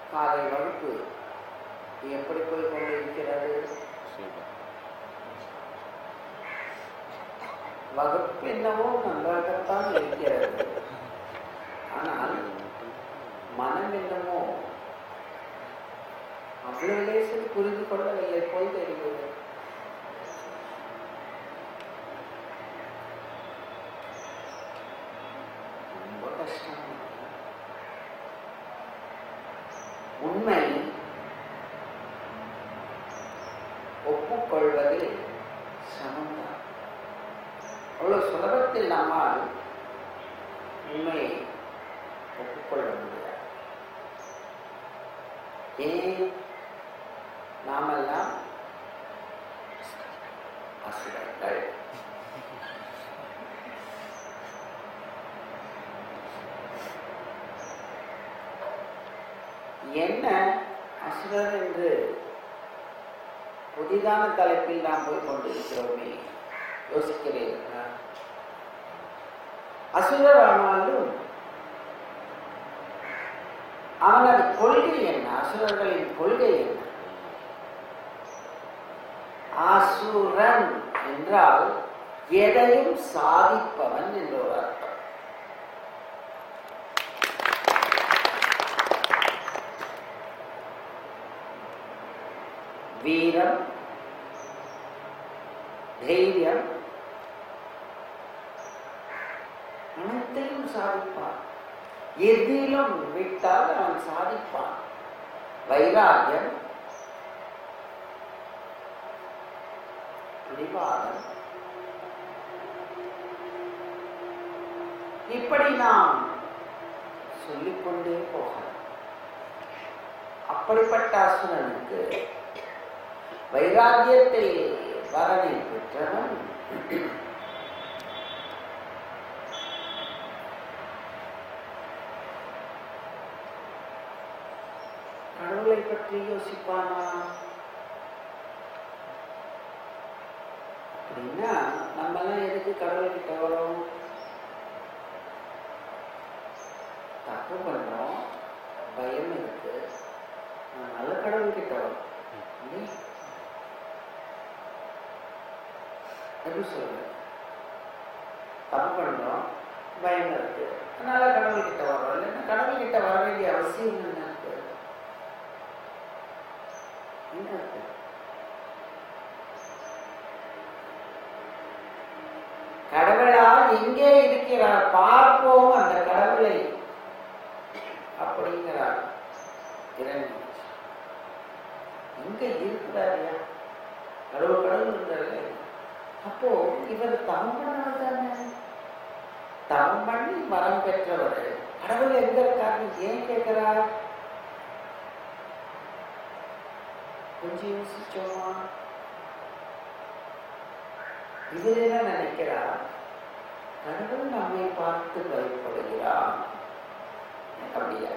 காலை வகுப்பு எப்படி போய் கொண்டிருக்கிறது சூப்பர் வகுப்பு என்னவோ நன்றாகத்தான் இருக்கிறது ஆனால் மனம் என்னமோ அவ்வளவு லேசில் புரிந்து கொள்ளவில்லை போய் தெரிகிறது ரொம்ப கஷ்டம் உண்மை ஒப்புக்கொள்வதில் சமம்தான் அவ்வளவு சுலபத்தில் நம்மால் உண்மையை ஒப்புக்கொள்ள முடியாது ஏன் நாமெல்லாம் அசுரர்கள் என்ன அசுரர் என்று புதிதான தலைப்பில் நாம் போய் கொண்டிருக்கிறோமே யோசிக்கிறீர்களா அசுரர் ஆனாலும் அவனது கொள்கை என்ன அசுரர்களின் கொள்கை என்ன அசுரன் என்றால் எதையும் சாதிப்பவன் என்ற ஒரு அர்த்தம் வீரம் தைரியம் அனைத்தையும் சாதிப்பான் எதிலும் விட்டால் அவன் சாதிப்பான் வைராகியம் பிடிவாதம் இப்படி நாம் சொல்லிக்கொண்டே போகலாம் அப்படிப்பட்ட அசுரனுக்கு வைராகியத்தை வரனை பெற்றவன் கடவுளை பற்றி யோசிப்பானா அப்படின்னா நம்மெல்லாம் எதுக்கு கடவுள் கிட்ட வரோம் தப்பு பண்றோம் பயம் இருக்கு நல்ல கடவுள் கிட்ட வரும் இல்லையா? எப்படி சொல்றது தப்பு பண்றோம் பயம் இருக்கு அதனால கடவுள் கிட்ட வரோம் இல்லைன்னா கடவுள் கிட்ட வர வேண்டிய அவசியம் என்ன இருக்கு என்ன இருக்கு கடவுளா எங்கே இருக்கிறார் பார்ப்போம் அந்த கடவுளை அப்படிங்கிறார் இறைவன் எங்க இருக்கிறாரு கடவுள் கடவுள் இருந்தாரு அப்போ இவர் தவம் பண்ணவர் தானே தவம் பண்ணி வரம் பெற்றவர் கடவுள் எங்க இருக்காரு ஏன் கேட்கிறார் கொஞ்சம் யோசிச்சோமா இவர் என்ன நினைக்கிறார் கடவுள் நம்மை பார்த்து பயப்படுகிறார் அப்படியா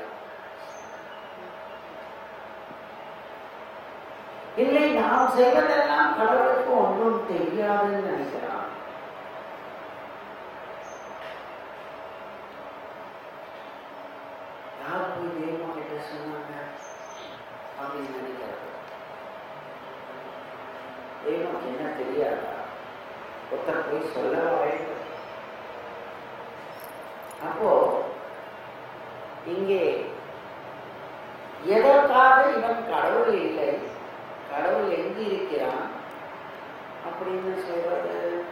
இல்லை நாம் செய்வதெல்லாம் கடவுளுக்கு ஒன்றும் தெரியாதுன்னு நினைக்கிறான் யார் போய் தெய்வம் கிட்ட சொன்னாங்க அப்படின்னு நினைக்கிறது தெய்வம் என்ன தெரியாதா ஒருத்தர் போய் சொல்லவா வேண்டும் அப்போ இங்கே எதற்காக இவன் கடவுள் இல்லை கடவுள் எங்கு இருக்கிறான் அப்படின்னு சொல்றது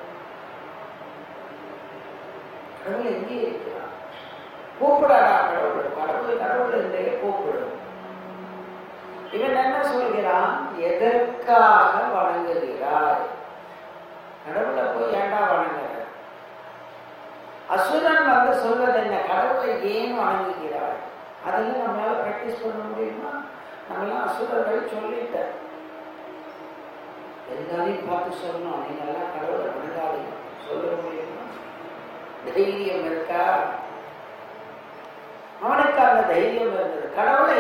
கடவுள் எங்கே இருக்கிறான் கூப்பிடாதா கடவுள் கடவுள் கடவுள் என்றே கூப்பிடும் இவன் என்ன சொல்கிறான் எதற்காக வணங்குகிறாய் கடவுளை போய் ஏண்டா வணங்குற அசுரன் வந்து சொல்வது என்ன கடவுளை ஏன் வணங்குகிறாய் அதெல்லாம் நம்மளால பிராக்டிஸ் பண்ண முடியுமா நம்மளாம் அசுரர்கள் சொல்லிட்ட எல்லாரையும் பார்த்து சொல்லணும் நீங்க எல்லாம் கடவுளை வணங்காதீங்க சொல்ல முடியுமா தைரியம் இருக்கா அவனுக்கு அந்த தைரியம் இருந்தது கடவுளை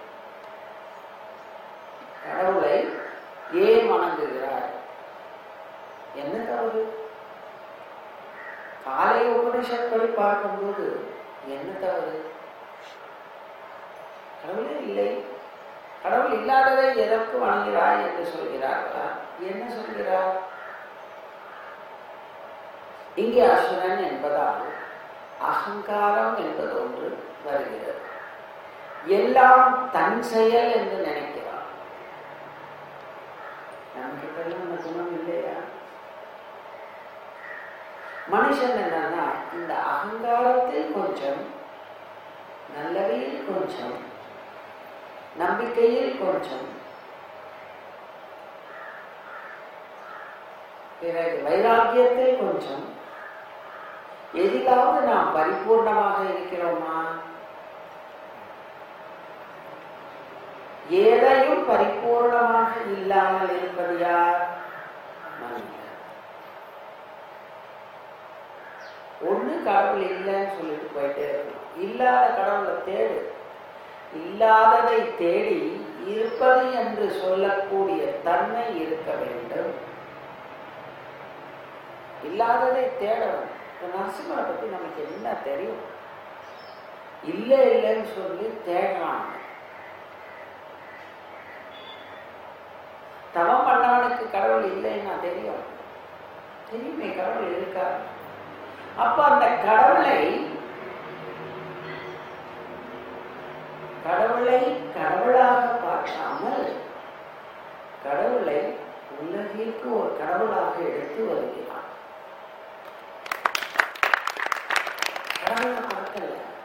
கடவுளை ஏன் வணங்குகிறார் என்ன தவறு காலை உபனிஷத்படி பார்க்கும்போது என்ன தவறு கடவுளே இல்லை கடவுள் இல்லாததை எதற்கு வணங்குகிறாய் என்று சொல்கிறார்களா என்ன சொல்கிறார் இங்கே அசுரன் என்பதால் அகங்காரம் என்பது ஒன்று வருகிறது எல்லாம் தன் செயல் என்று நினைக்கிறான் நமக்கு அந்த குணம் இல்லையா மனுஷன் என்னன்னா இந்த அகங்காரத்தில் கொஞ்சம் நல்லவையில் கொஞ்சம் நம்பிக்கையில் கொஞ்சம் பிறகு வைராக்கியத்தில் கொஞ்சம் எதிலாவது நாம் பரிபூர்ணமாக இருக்கிறோமா எதையும் பரிபூர்ணமாக இல்லாமல் இருப்பது யார் மனிதன் ஒண்ணு கடவுள் இல்லைன்னு சொல்லிட்டு போயிட்டே இருக்கணும் இல்லாத கடவுளை தேடு இல்லாததை தேடி இருப்பது என்று சொல்லக்கூடிய தன்மை இருக்க வேண்டும் இல்லாததை தேடணும் இப்போ நரசிம்மரை பற்றி நமக்கு என்ன தெரியும் இல்லை இல்லைன்னு சொல்லி தேடுறாங்க தவம் பண்ணவனுக்கு கடவுள் இல்லைன்னா தெரியும் தெரியுமே கடவுள் இருக்காரு அப்ப அந்த கடவுளை கடவுளை கடவுளாக பார்க்காமல் கடவுளை உலகிற்கு ஒரு கடவுளாக எடுத்து வருகிறான் கடவுளை பார்க்கல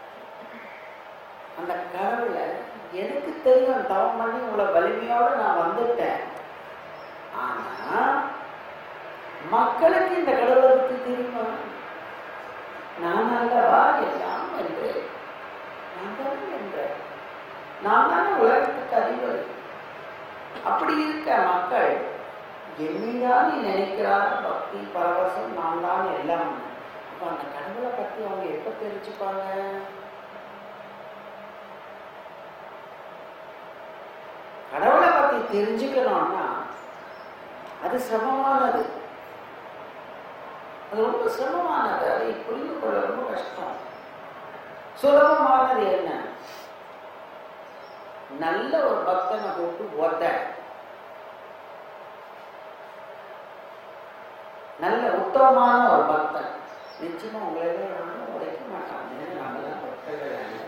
அந்த கடவுளை எனக்கு தெரியும் தவம் பண்ணி உங்களை வலிமையோட நான் வந்துட்டேன் ஆனா மக்களுக்கு இந்த கடவுளை பற்றி தெரியுமா நான் அல்லவா எல்லாம் என்று நான் தான் என்றேன் நான் தானே உலகத்துக்கு அதிபதி அப்படி இருக்க மக்கள் என்னைதான் நீ நினைக்கிறார் பக்தி பரவசம் நான் தான் எல்லாம் அப்ப அந்த கடவுளை பத்தி அவங்க எப்ப தெரிஞ்சுப்பாங்க கடவுளை பத்தி தெரிஞ்சுக்கணும்னா அது சிரமமானது அது ரொம்ப சிரமமானது அதை புரிந்து கொள்ள ரொம்ப கஷ்டம் சுலபமானது என்ன நல்ல ஒரு பக்தனை கூப்பிட்டு ஒத்த நல்ல உத்தமமான ஒரு பக்தன் நிச்சயமா உங்களை யாரும் உடைக்க மாட்டாங்க நம்மளாம் பக்தர்கள் அல்ல.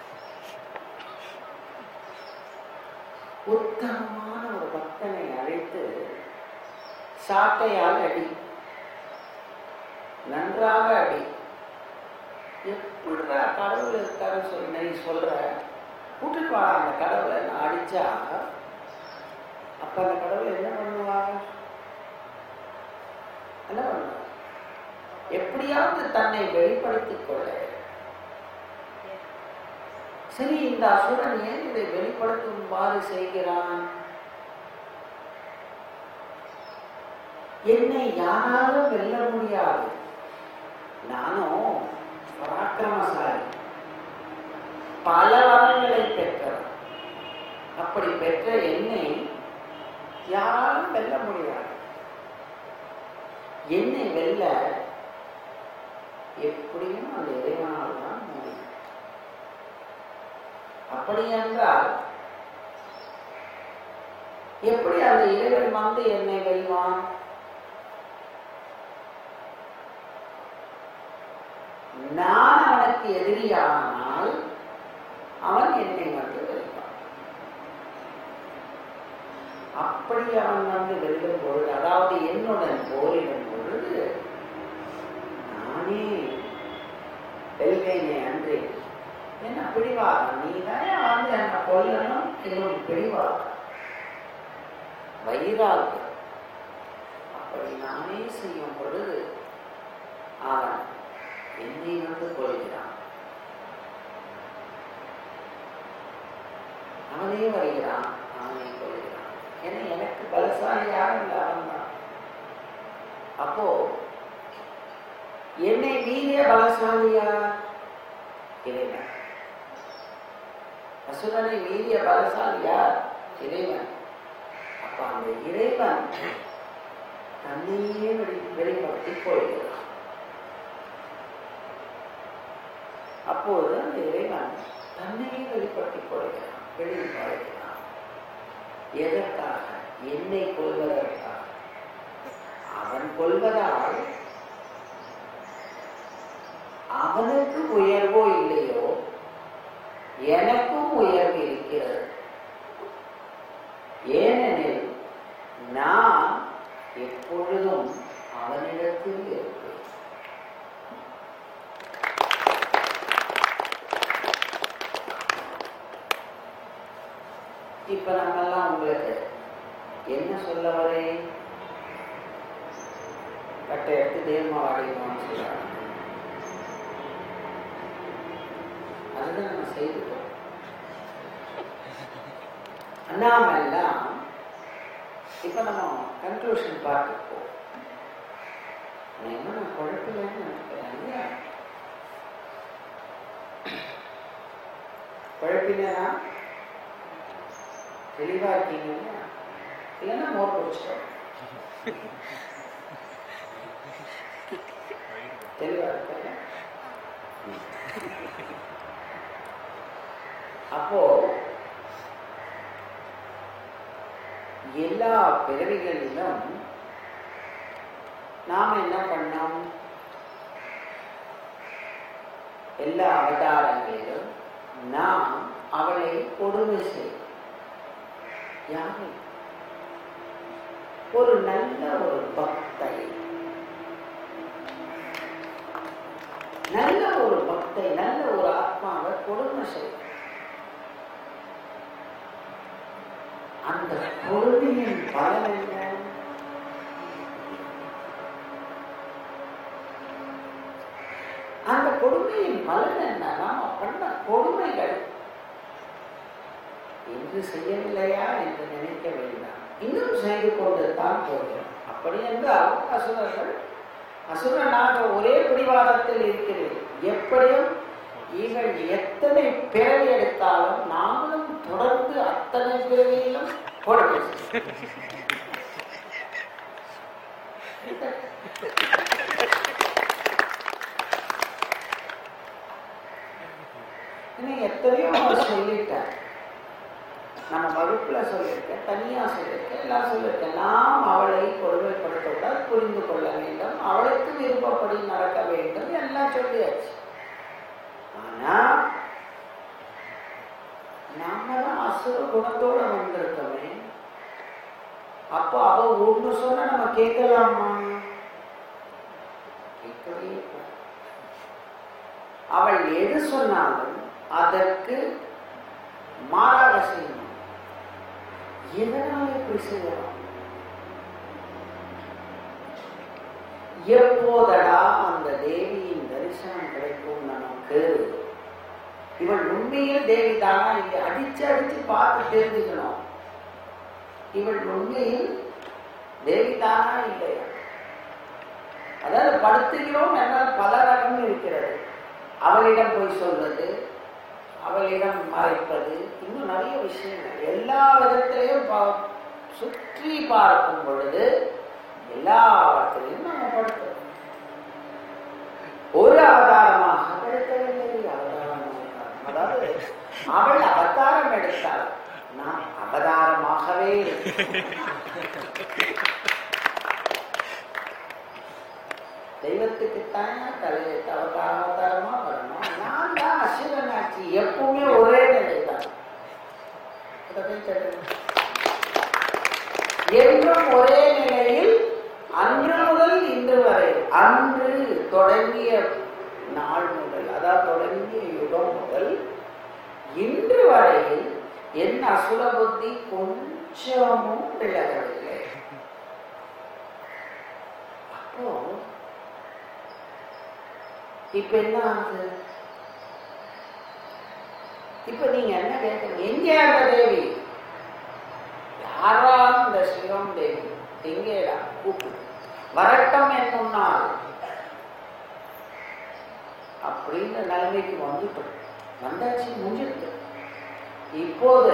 உத்தமமான ஒரு பக்தனை அழைத்து சாட்டையால் அடி நன்றாக அடி எப்படிடா கடவுள் இருக்காருன்னு சொல்லி நீ சொல்ற கூட்டிட்டு வா அந்த கடவுளை நான் அடிச்சா அப்ப அந்த கடவுள் என்ன பண்ணுவாங்க என்ன பண்ணுவாங்க எப்படியாவது தன்னை வெளிப்படுத்திக் கொள்ள சரி இந்த அசுரன் ஏன் இதை வெளிப்படுத்துமாறு செய்கிறான் என்னை யாராலும் வெல்ல முடியாது நானும் பராக்கிரமசாலி பல வரங்களை பெற்றவர் அப்படி பெற்ற என்னை யாராலும் வெல்ல முடியாது என்னை வெல்ல எப்படியும் அந்த இறைவனால் தான் முடியும் அப்படி என்றால் எப்படி அந்த இறைவன் வந்து என்னை வெல்வான் நான் அவனுக்கு எதிரியானால் அவன் என்னை வந்து வெல்வான் அப்படி அவன் வந்து வெல்லும் பொழுது அதாவது என்னுடன் போரிடும் பொழுது நானே வெல்வேனே அன்று என்ன பிடிவாதம் நீ தானே வந்து என்னை கொல்லணும் இன்னும் பிடிவாதம் வைராகியம் அப்படி நானே செய்யும் பொழுது அவன் என்னை வந்து கொள்கிறான் அவனே வருகிறான் அவனை கொள்கிறான் ஏன்னா எனக்கு பலசாலி யாரும் இல்லை அவன் தான் அப்போ என்னை மீறிய பலசாலியா இறைவன் அசுரனை மீறிய பலசாலி யார் இறைவன் அப்ப அந்த இறைவன் தன்னையே வெளி வெளிப்படுத்திக் கொள்கிறான் அப்போது அந்த இறைவன் தன்னையே வெளிப்படுத்திக் கொள்கிறான் வெளியில் வாழ்கிறான் எதற்காக என்னை கொள்வதற்காக அவன் கொள்வதால் அவனுக்கு உயர்வோ இல்லையோ எனக்கும் உயர்வு இருக்கிறது ஏனெனில் நான் எப்பொழுதும் அவனிடத்தில் இருப்பேன் இப்ப நம்மெல்லாம் உங்களுக்கு என்ன சொல்ல வரேன் கட்டை எடுத்து தெய்வமா வாடிக்கணும்னு சொல்றாங்க அதுதான் நம்ம செய்துட்டோம் நாம எல்லாம் இப்ப நம்ம கன்க்ளூஷன் பார்த்துப்போம் என்ன நான் குழப்பலன்னு நினைக்கிறேன் இல்லையா? குழப்பினா தெளிவா இருக்கீங்க இல்லையா? இல்லைன்னா மோர் குடிச்சிட்டோம் தெளிவா இருக்க அப்போ எல்லா பிறவிகளிலும் நாம் என்ன பண்ணோம் எல்லா அவதாரங்களிலும் நாம் அவளை கொடுமை செய்யும் யாரை ஒரு நல்ல ஒரு பக்தை நல்ல ஒரு பக்தை நல்ல ஒரு ஆத்மாவை கொடுமை செய்யும் அந்த கொடுமையின் பலன் என்ன அந்த கொடுமையின் பலன் என்ன நாம பண்ண கொடுமைகள் என்று செய்யவில்லையா என்று நினைக்க வேண்டாம் இன்னும் செய்து கொண்டு தான் போகிறோம் அப்படி என்றால் அசுரர்கள் அசுரனாக ஒரே பிடிவாதத்தில் இருக்கிறது எப்படியும் இவள் எத்தனை பிறவி எடுத்தாலும் நாமளும் தொடர்ந்து அத்தனை பிறவியிலும் கொடுக்க இன்னும் எத்தனையோ அவர் சொல்லிட்டார் நம்ம வகுப்புல சொல்லியிருக்கேன் தனியா சொல்லியிருக்கேன் எல்லாம் சொல்லியிருக்கேன் நாம் அவளை கொடுமைப்படுத்தக்கூடாது புரிந்து கொள்ள வேண்டும் அவளுக்கு விருப்பப்படி நடக்க வேண்டும் எல்லாம் சொல்லியாச்சு ஆனா நாம தான் அசுர குணத்தோட வந்திருக்கோமே அப்போ அவ ஒண்ணு சொன்னா நம்ம கேட்கலாமா கேட்கவே கூடாது. அவள் எது சொன்னாலும் அதற்கு மாறாக செய்யணும் எதனால இப்படி செய்யலாம் எப்போதடா அந்த தேவியின் தரிசனம் கிடைக்கும் நமக்கு இவள் உண்மையில் தேவி தானா இங்க அடிச்சு அடிச்சு பார்த்து தெரிஞ்சுக்கணும் இவள் உண்மையில் தேவி தானா இல்லையா அதாவது படுத்துகிறோம் என்றால் பல ரகம் இருக்கிறது அவளிடம் போய் சொல்வது அவளிடம் மறைப்பது இன்னும் நிறைய விஷயங்கள் எல்லா விதத்திலையும் பா- சுற்றி பார்க்கும் பொழுது எல்லாவற்றிலையும் நம்ம படுத்தோம் ஒரு அவதாரமாக படுத்தவில்லை அவதாரமாக அதாவது அவள் அவதாரம் எடுத்தாள் நான் அவதாரமாகவே இருந்தேன். தெய்வத்துக்குத்தான் தலையெழுத்து அவதார அவதாரமா வரணும் நான் தான் அசுரனாட்சி எப்பவுமே ஒரே நிலை தான் என்றும் ஒரே நிலையில் அன்று முதல் இன்று வரை அன்று தொடங்கிய நாள் முதல் அதாவது தொடங்கிய யுகம் முதல் இன்று வரையில் என் அசுர புத்தி கொஞ்சமும் விலகவில்லை அப்போ இப்ப என்ன ஆகுது இப்ப நீங்க என்ன கேட்கணும் எங்கே அந்த தேவி யாரா இந்த சிவம் தேவி எங்கேடா கூப்பிடு வரட்டும் என்னும் நாள் அப்படின்ற நிலைமைக்கு வந்துட்டோம் வந்தாச்சு முடிஞ்சிருக்கு இப்போது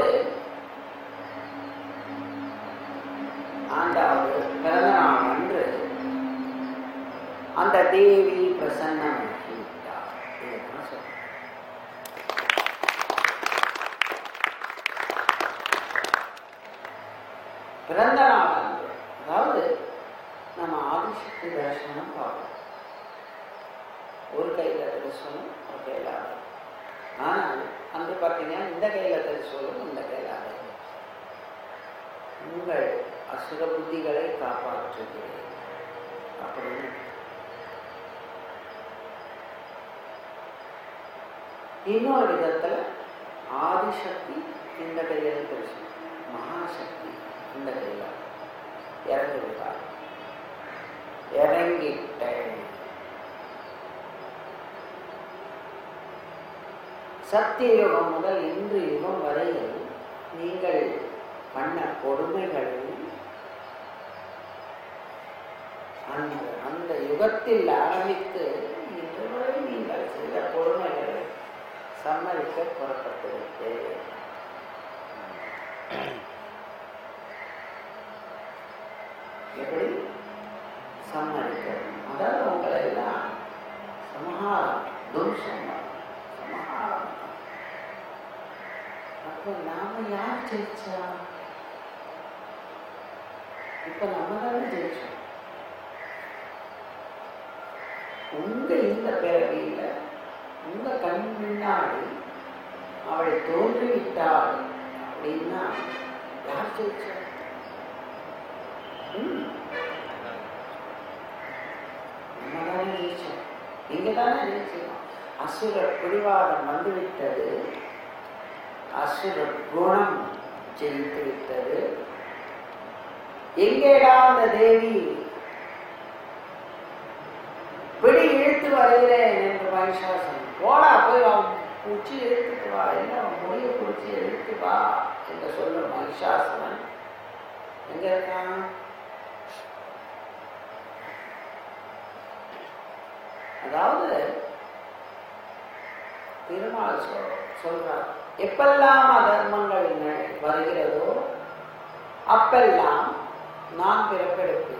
ஆண்டாவது பிறந்த நாள் அன்று அந்த தேவி பிரசன்னம் இதுதான் சொல்றேன். பிறந்த நாள் அன்று அதாவது நம்ம ஆதிசக்தி தரிசனம் பார்ப்போம் ஒரு கையில் தரிசனம் ஒரு கையில் ஆகும் ஆனால் அன்று பார்த்தீங்கன்னா இந்த கையில் தரிசனம் இந்த கையில் ஆகும் உங்கள் அசுர புத்திகளை காப்பாற்றுகிறேன் அப்படின்னு இன்னொரு விதத்துல ஆதிசக்தி இந்த கையில் தரிசனம் மகாசக்தி இந்த கையில் இறங்கி விட்டார் இறங்கிட்டேன் சத்திய யுகம் முதல் இன்று யுகம் வரையில் நீங்கள் பண்ண கொடுமைகளையும் அந்த அந்த யுகத்தில் ஆரம்பித்து இன்று வரை நீங்கள் செய்த கொடுமைகளை சம்மதிக்க புறப்பட்டு விட்டேன் எப்படி சம்மதிக்க அதாவது உங்களை எல்லாம் சமஹாரம் தும்சம் சமஹாரம் அப்போ நாம யார் ஜெயிச்சா இப்ப நம்ம தானே ஜெயிச்சோம் உங்க இந்த பிறவியில உங்க கண் முன்னாடி அவள் தோன்றிவிட்டாள் அப்படின்னா யார் ஜெயிச்சா ம். நம்ம தானே ஜெயிச்சோம் நீங்க தானே ஜெயிச்சோம் அசுர பிடிவாதம் வந்துவிட்டது அசுர குணம் ஜெயித்து விட்டது எங்கேடா அந்த தேவி பிடி இழுத்து வருகிறேன் என்று மகிஷாசன் போடா போய் அவன் பிடிச்சி இழுத்துட்டு வா என்ன அவன் முடிய பிடிச்சி இழுத்து வா என்று சொல்லும் மகிஷாசனன் எங்க இருக்கான் அதாவது திருமால் சொல் சொல்றார் எப்பெல்லாம் அதர்மங்கள் ந- வருகிறதோ அப்பெல்லாம் நான் பிறப்பெடுப்பேன்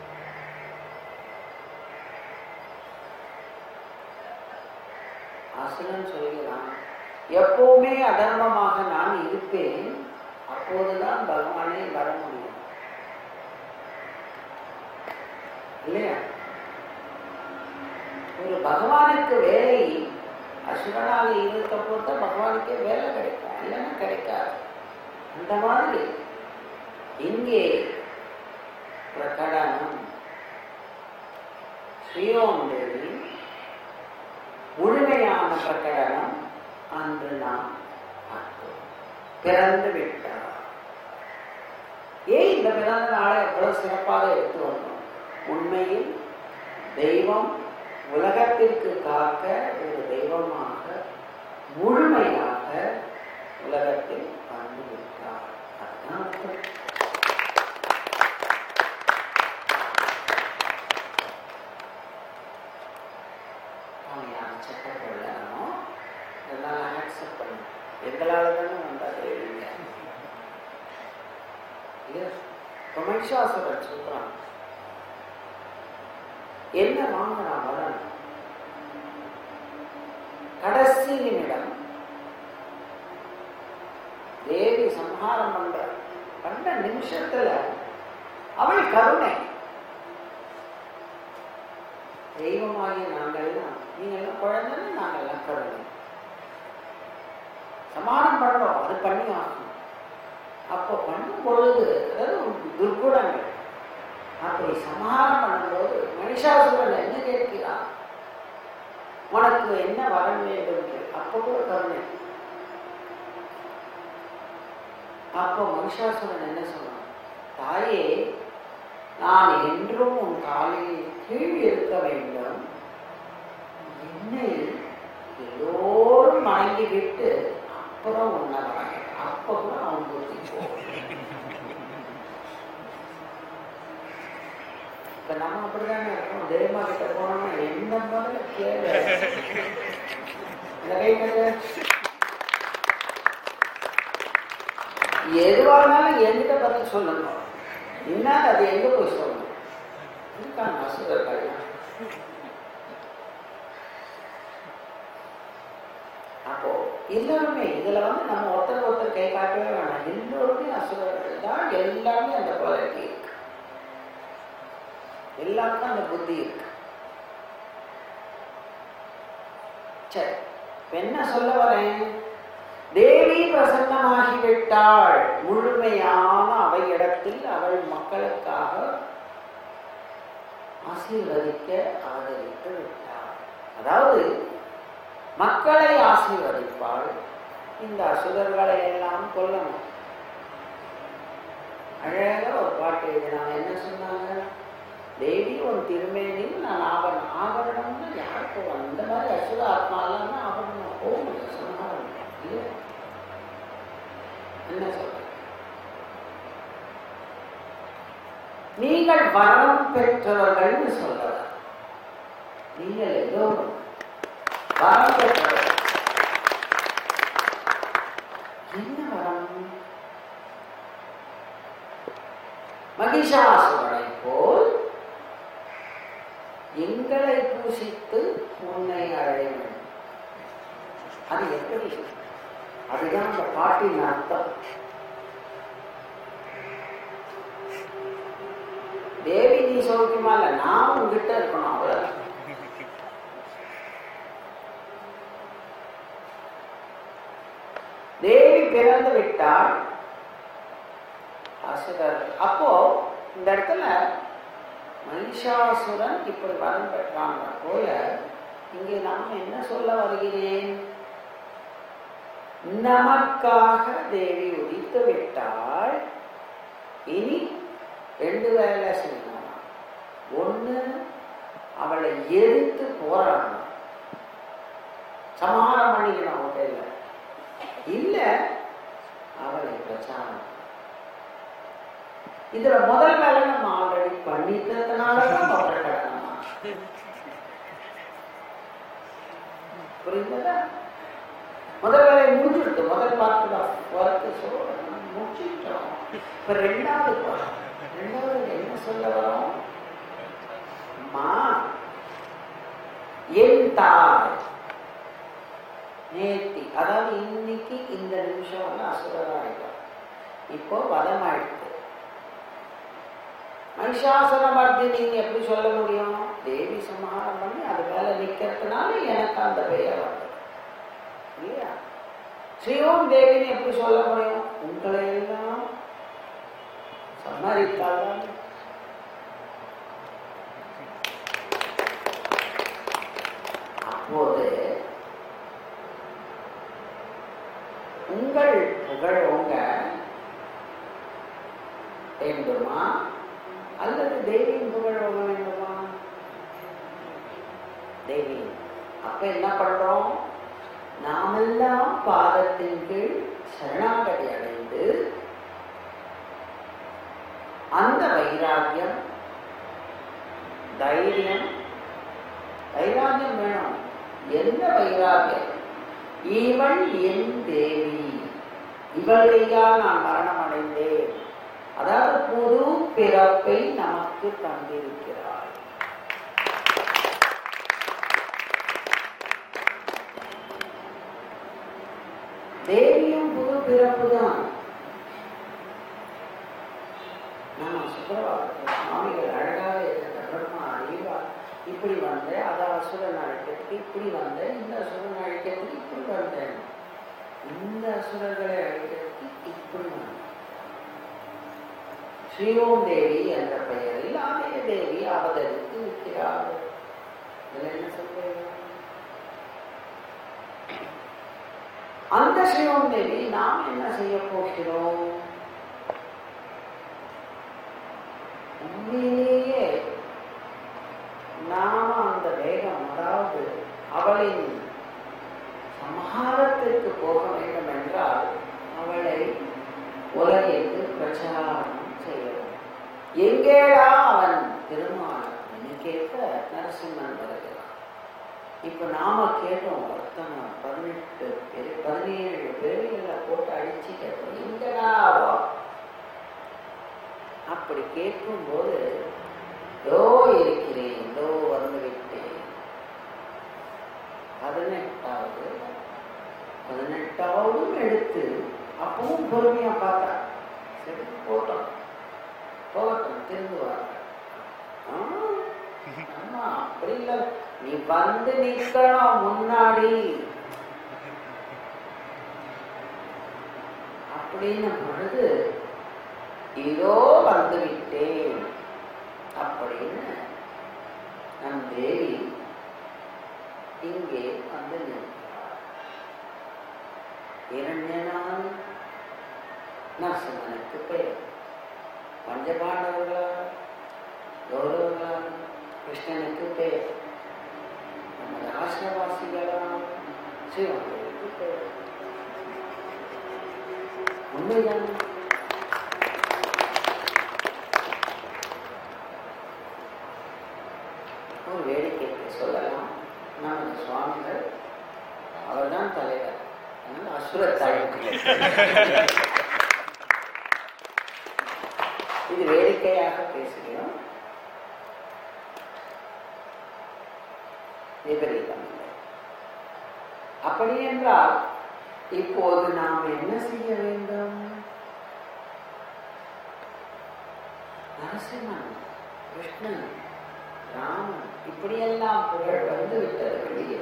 அசுரன் சொல்கிறான் எப்பவுமே அதர்மமாக நான் இருப்பேன் அப்போதுதான் பகவானே வர முடியும் இல்லையா ஒரு பகவானுக்கு வேலை அசுரனாக இருக்க போது பகவானுக்கே வேலை கிடைக்கும் இல்லைன்னா கிடைக்காது அந்த மாதிரி இங்கே பிரகடனம் ஸ்ரீயோம் தேவி முழுமையான பிரகடனம் அன்று நாம் பார்த்தோம் பிறந்து விட்டார் ஏன் இந்த பிறந்த நாளை எவ்வளவு சிறப்பாக எடுத்து வந்தோம் உண்மையில் தெய்வம் உலகத்திற்கு காக்க ஒரு தெய்வமாக முழுமையாக உலகத்தில் வந்து விட்டார் அதுதான் அர்த்தம். அவன் யாரும் செக்கப் பண்ணலாமோ இதெல்லாம் ஆக்செப்ட் பண்ணு எங்களால் தானே வந்தாரு இல்லைங்க இது மகிஷாசுரன் சொல்றான் என்ன வாங்கினான் வரன் கடைசி நிமிடம் தேவி சம்ஹாரம் பண்ற பண்ண நிமிஷத்துல அவள் கருணை தெய்வமாகிய நாங்கள் எல்லாம் நீங்க எல்லாம் குழந்தைன்னு நாங்கள் எல்லாம் கருணை சமாதானம் பண்றோம் அது பண்ணி ஆகணும் அப்போ பண்ணும் பொழுது அதாவது ஒரு துர்குணங்கள் அப்படி சமாதானம் பண்ணும்போது மனுஷாசுரன் என்ன கேட்கிறான் உனக்கு என்ன வர வேண்டும் கேள். அப்போ கூட கருணை அப்போ மனுஷாசுரன் என்ன சொன்னான் தாயே நான் என்றும் உன் காலில் கீழ் இருக்க வேண்டும் என்னை எல்லோரும் வணங்கி விட்டு அப்புறம் உன்னை வணங்க அப்போ கூட அவன் புத்தி போகும் இப்ப நம்ம அப்படிதானே இருக்கோம் தெய்வமா கிட்ட போனோம்னா என்ன மாதிரி கேளு இந்த கை கட்டு. எதுவா இருந்தாலும் என்கிட்ட பதில் சொல்லணும் என்ன அது எங்க போய் சொல்லணும் இருக்காங்க அசுரர்கள் அப்போ எல்லாருமே இதுல வந்து நம்ம ஒருத்தர் ஒருத்தர் கை காட்டவே வேணாம் எல்லோருமே அசுரர்கள் தான் எல்லா எல்லாமே அந்த குவாலிட்டி இருக்கு எல்லாருக்கும் அந்த புத்தி இருக்கு சரி இப்ப என்ன சொல்ல வரேன் தேவி பிரசன்னமாகிவிட்டாள் முழுமையான அவையிடத்தில் அவள் மக்களுக்காக ஆசீர்வதிக்க ஆதரித்து விட்டாள் அதாவது மக்களை ஆசீர்வதிப்பாள் இந்த அசுரர்களை எல்லாம் கொல்லணும் அழகா ஒரு பாட்டு எழுதினாங்க என்ன சொன்னாங்க தேவி ஒரு திருமேனியும் நான் ஆபரணம் ஆபரணம்னா யாருக்கு வரும்? இந்த மாதிரி அசுர ஆத்மாலாம் ஆபரணம் போக முடியும் சொன்னாங்க இல்லையா என்ன சொல்ற நீங்கள் வரம் பெற்றவர்கள்னு சொல்றார் நீங்கள் எல்லோரும் வரம் பெற்றவர்கள் என்ன வரம் மகிஷாசுரனை போல் எங்களை பூசித்து உன்னை அடைய வேண்டும் அது எப்படி அதுதான் அந்த பாட்டின் அர்த்தம் தேவி நீ சௌக்கியமா இல்ல நான் உங்ககிட்ட இருக்கணும் அவ்வளவுதான் தேவி பிறந்து விட்டால் அசுரர் அப்போ இந்த இடத்துல மகிஷாசுரன் இப்படி வரம் பெற்றாங்க போல இங்கே நாம் என்ன சொல்ல வருகிறேன் நமக்காக தேவி உதித்து விட்டால் இனி ரெண்டு வேலை செய்யணும் ஒண்ணு அவளை எதிர்த்து போராடணும் சமாதானம் பண்ணிக்கணும் ஹோட்டல்ல இல்ல அவளை பிரச்சாரம் இதுல முதல் வேலை நம்ம ஆல்ரெடி பண்ணிட்டதுனாலதான் ஹோட்டல் கட்டணுமா புரியுதா முதல் வேலை முடிஞ்சுடுது முதல் பார்த்து தான் ஒர்க்கு முடிச்சுட்டோம் இப்ப ரெண்டாவது part. ரெண்டாவது என்ன சொல்ல வரோம் அம்மா என் தாய் நேத்தி அதாவது இன்னைக்கு இந்த நிமிஷம் வந்து அசுரரா இருக்கும் இப்போ வதமாயிடுது மகிஷாசுர மர்தினின்னு எப்படி சொல்ல முடியும் தேவி சமாதானம் பண்ணி அது மேல நிக்கிறதுனால எனக்கு அந்த பெயர் வந்தது இல்லையா ஸ்ரீஓம் தேவின்னு எப்படி சொல்ல முடியும் உங்களை எல்லாம் சம்மதித்தால் அப்போது உங்கள் புகழ் உங்க வேண்டுமா அல்லது தேவியின் புகழ் உங்க வேண்டுமா தேவி அப்ப என்ன பண்றோம் நாமெல்லாம் பாதத்தின் கீழ் சரணாகதி அடைந்து அந்த வைராக்கியம் தைரியம் வைராக்கியம் வேணும் எந்த வைராக்கியம் இவள் என் தேவி இவளையால் நான் மரணம் அடைந்தேன் அதாவது புது பிறப்பை நமக்கு தந்திருக்கிறார் தேவியும் புது பிறப்பு தான் நான் சுப்பிரபாதத்தில் சுவாமிகள் அழகாக இருந்த பிரம்மா அறிவா இப்படி வந்தேன் அதை அசுரன் அழைக்கிறதுக்கு இப்படி வந்தேன் இந்த அசுரன் அழைக்கிறதுக்கு இப்படி வந்தேன் இந்த அசுரர்களை அழைக்கிறதுக்கு இப்படி வந்தேன் ஸ்ரீஓம் தேவி என்ற பெயரில் ஆலய தேவி அவதரித்து இருக்கிறார் இதுல என்ன சொல்றீங்க அந்த ஸ்ரீஓம் தேவி நாம் என்ன செய்ய போகிறோம் உண்மையிலேயே நாம அந்த வேகம் அதாவது அவளின் சம்ஹாரத்திற்கு போக வேண்டும் என்றால் அவளை உலகிற்கு பிரச்சாரம் செய்யணும் எங்கேடா அவன் திருமாவளவன் கேட்க நரசிம்மன் வருகிறான் இப்ப நாம கேட்டோம் ஒருத்தங்க பதினெட்டு பேர் பதினேழு பேர்களை போட்டு அடிச்சு கேட்டோம் எங்கடா அவ அப்படி கேட்கும்போது இதோ இருக்கிறேன் இதோ வந்து விட்டேன் பதினெட்டாவது பதினெட்டாவதும் எடுத்து அப்பவும் பொறுமையா பார்த்தா சரி போட்டோம் போகட்டும் திருந்துவாங்க ஆ, ஆமா அப்படி இல்லை நீ வந்து நிற்கணும் முன்னாடி அப்படின்னு பொழுது இதோ வந்து விட்டேன் அப்படின்னு நம் தேவி இங்கே வந்து நிற்கிறார் இரண்யனான் நரசிம்மனுக்கு பேர் பஞ்சபாண்டவர்களா கௌரவர்களா கிருஷ்ணனுக்கு பேர் நமது ஆசிரவாசிகளா சிவனுக்கு பேர் உண்மைதான் ஒரு வேடிக்கைக்கு சொல்லலாம் நமது சுவாமிகள் அவர்தான் தலைவர் அதனால அசுர தலைவர் இது வேடிக்கையாக பேசுகிறோம் விபரீதம் இல்லை அப்படி என்றால் இப்போது நாம் என்ன செய்ய வேண்டும் நரசிம்மன் கிருஷ்ணன் ராமன் இப்படியெல்லாம் புகழ் வந்து விட்டது வெளியே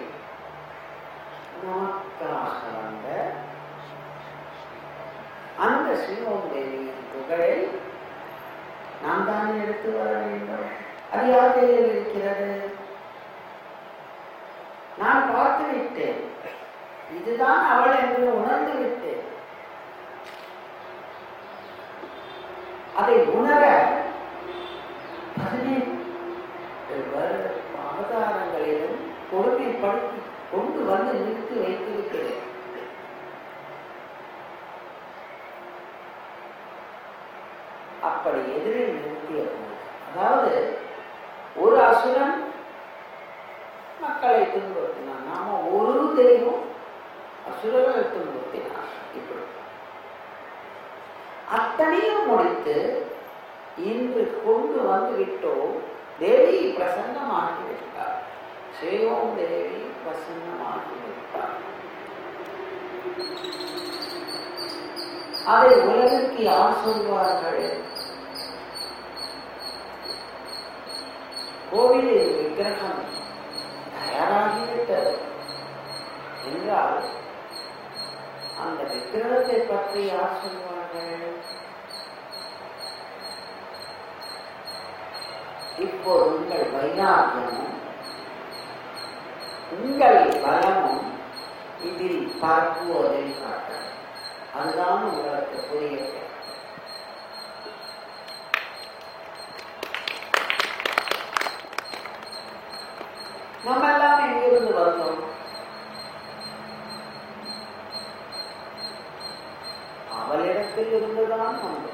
நமக்காக வந்த அந்த ஸ்ரீஓம் தேவியின் புகழை நாம் தானே எடுத்து வர வேண்டும் அது யார் கையில் இருக்கிறது நான் பார்த்து விட்டேன் இதுதான் அவள் என்று உணர்ந்து விட்டேன் அதை உணர பதினெட்டு வருட அவதாரங்களிலும் கொடுமைப்படுத்தி கொண்டு வந்து நிறுத்தி வைத்திருக்கிறேன் அப்படி எதிரில் நிறுத்திய போது அதாவது ஒரு அசுரன் மக்களை துன்புறுத்தினான் நாம ஒரு தெய்வம் அசுரர்களை துன்புறுத்தினான் இப்படி அத்தனையும் முடித்து இன்று கொண்டு வந்து விட்டோம் தேவி பிரசன்னமாகி விட்டார் ஸ்ரீஓம் தேவி பிரசன்னமாகி விட்டார் அதை உலகிற்கு யார் சொல்வார்கள் கோவிலில் விக்கிரகம் தயாராகிவிட்டது என்றால் அந்த விக்கிரகத்தை பற்றி யார் சொல்வார்கள் இப்போது உங்கள் வைராக்கியமும் உங்கள் பலமும் இதில் பரப்புவதை காட்ட அதுதான் உங்களுக்கு புரிய நம்ம எல்லாம் எங்கிருந்து வந்தோம் அவளிடத்தில் இருந்துதான் வந்தோம்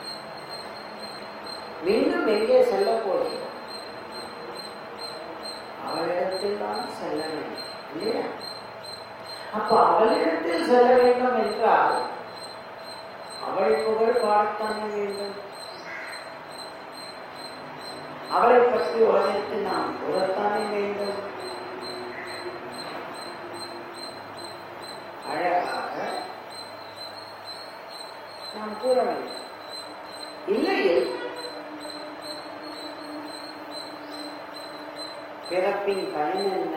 மீண்டும் எங்கே செல்ல போகிறோம் அவளிடத்தில் தான் செல்ல வேண்டும் இல்லையா அப்ப அவளிடத்தில் செல்ல வேண்டும் என்றால் அவள் புகழ் பாடத்தானே வேண்டும் அவளை பற்றி உலகத்தை நாம் கூறத்தானே வேண்டும் அழகாக நாம் கூற வேண்டும் இல்லையில் பிறப்பின் பயன் என்ன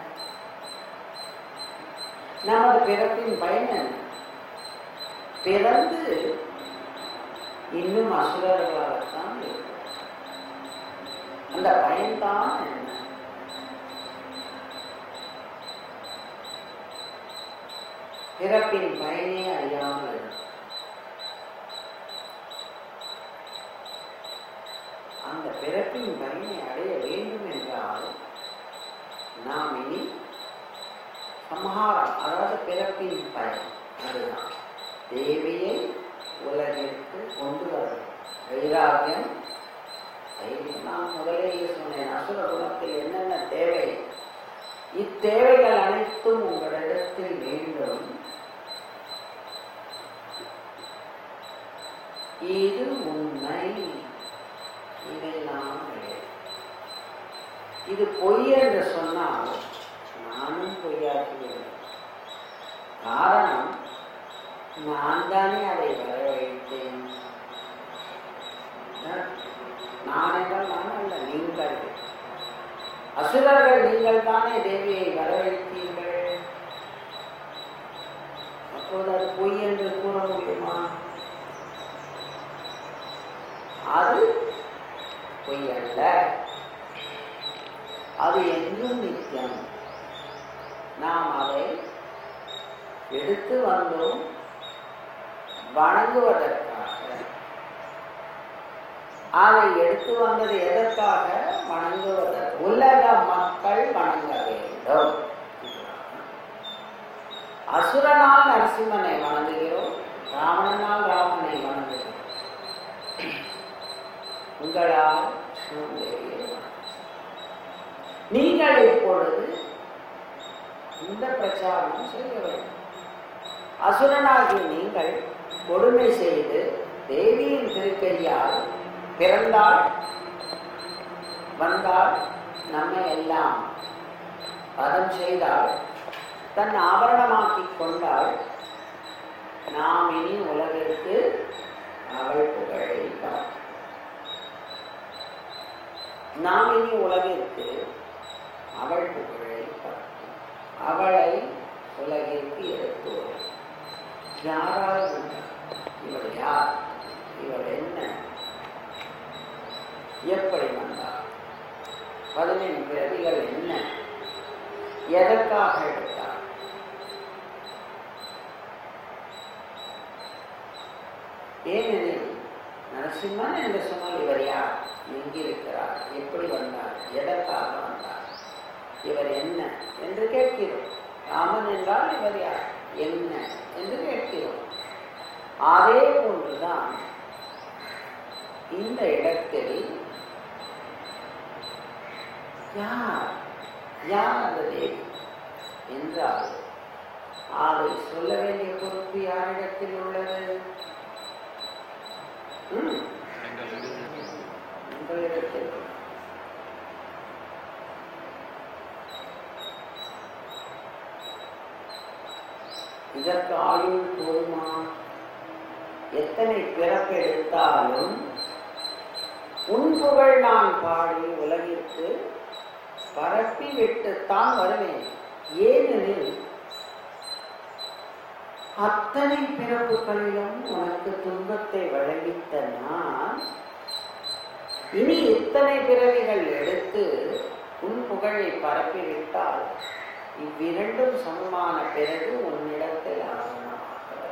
நமது பிறப்பின் பயன் என்ன பிறந்து இன்னும் அசுரர்களாகத்தான் இருக்கும் அந்த பயன்தான் என்ன பிறப்பின் பயனே அறியாமல் இருக்கும் அந்த பிறப்பின் பயனை அடைய வேண்டும் என்றால் நாம் இனி சம்ஹாரம் அதாவது பிறப்பின் பயன் அதுதான் தேவியை உலகிற்கு கொண்டு வர வைராக்கியம் தைரியம் நான் முதலில் சொன்னேன் அசுர குணத்தில் என்னென்ன தேவை இத்தேவைகள் அனைத்தும் உங்களிடத்தில் வேண்டும் இது உண்மை இதெல்லாம் கிடையாது. இது பொய் என்று சொன்னால் நானும் பொய்யாக்கிவிடுவேன் காரணம் நான் தானே அதை வரவழைத்தேன் நான் என்றால் நான் அல்ல நீங்கள் அசுரர்கள் நீங்கள் தானே தேவியை வரவழைத்தீர்கள் அப்போது அது பொய் என்று கூற முடியுமா அது பொய் அல்ல அது என்றும் நித்தியம் நாம் அதை எடுத்து வந்தோம் வணங்குவதற்காக அதை எடுத்து வந்தது எதற்காக வணங்குவதற்கு உலக மக்கள் வணங்க வேண்டும் அசுரனால் நரசிம்மனை வணங்குகிறோம் ராவணனால் ராமனை வணங்குகிறோம் உங்களால் சிவதேவியை நீங்கள் இப்பொழுது இந்த பிரச்சாரம் செய்ய வேண்டும் அசுரனாகிய நீங்கள் கொடுமை செய்து தேவியின் திருக்கையால் பிறந்தால் வந்தால் நம்மை எல்லாம் பதம் செய்தால் தன் ஆபரணமாக்கிக் கொண்டால் நாம் இனி உலகிற்கு அவள் புகழை பார்ப்போம் நாம் இனி உலகிற்கு அவள் புகழை பார்ப்போம் அவளை உலகிற்கு எடுத்துவோம் யாரால் இவள் யார் இவள் என்ன எப்படி வந்தார் பதினெண்டு பிறவிகள் என்ன எதற்காக எடுத்தார் ஏனெனில் நரசிம்மன் என்று சொன்னால் இவர் யார் எங்கிருக்கிறார் எப்படி வந்தார் எதற்காக வந்தார் இவர் என்ன என்று கேட்கிறோம் ராமன் என்றால் இவர் யார் என்ன என்று கேட்கிறோம் அதே போன்றுதான் இந்த இடத்தில் யார் யார் அந்த தேவி என்றால் அதை சொல்ல வேண்டிய பொறுப்பு யாரிடத்தில் உள்ளது ம், உங்களிடத்தில் உள்ளது. இதற்கு ஆயுள் போதுமா எத்தனை பிறப்பு எடுத்தாலும் உன் புகழ் நான் பாடி உலகிற்கு பரப்பி விட்டுத்தான் வருவேன் ஏனெனில் அத்தனை பிறப்புகளிலும் உனக்கு துன்பத்தை வழங்கித்த நான் இனி இத்தனை பிறவிகள் எடுத்து உன் புகழை பரப்பிவிட்டால் இவ்விரண்டும் சமமான பிறகு உன்னிடத்தில் ஆசனமாகிறது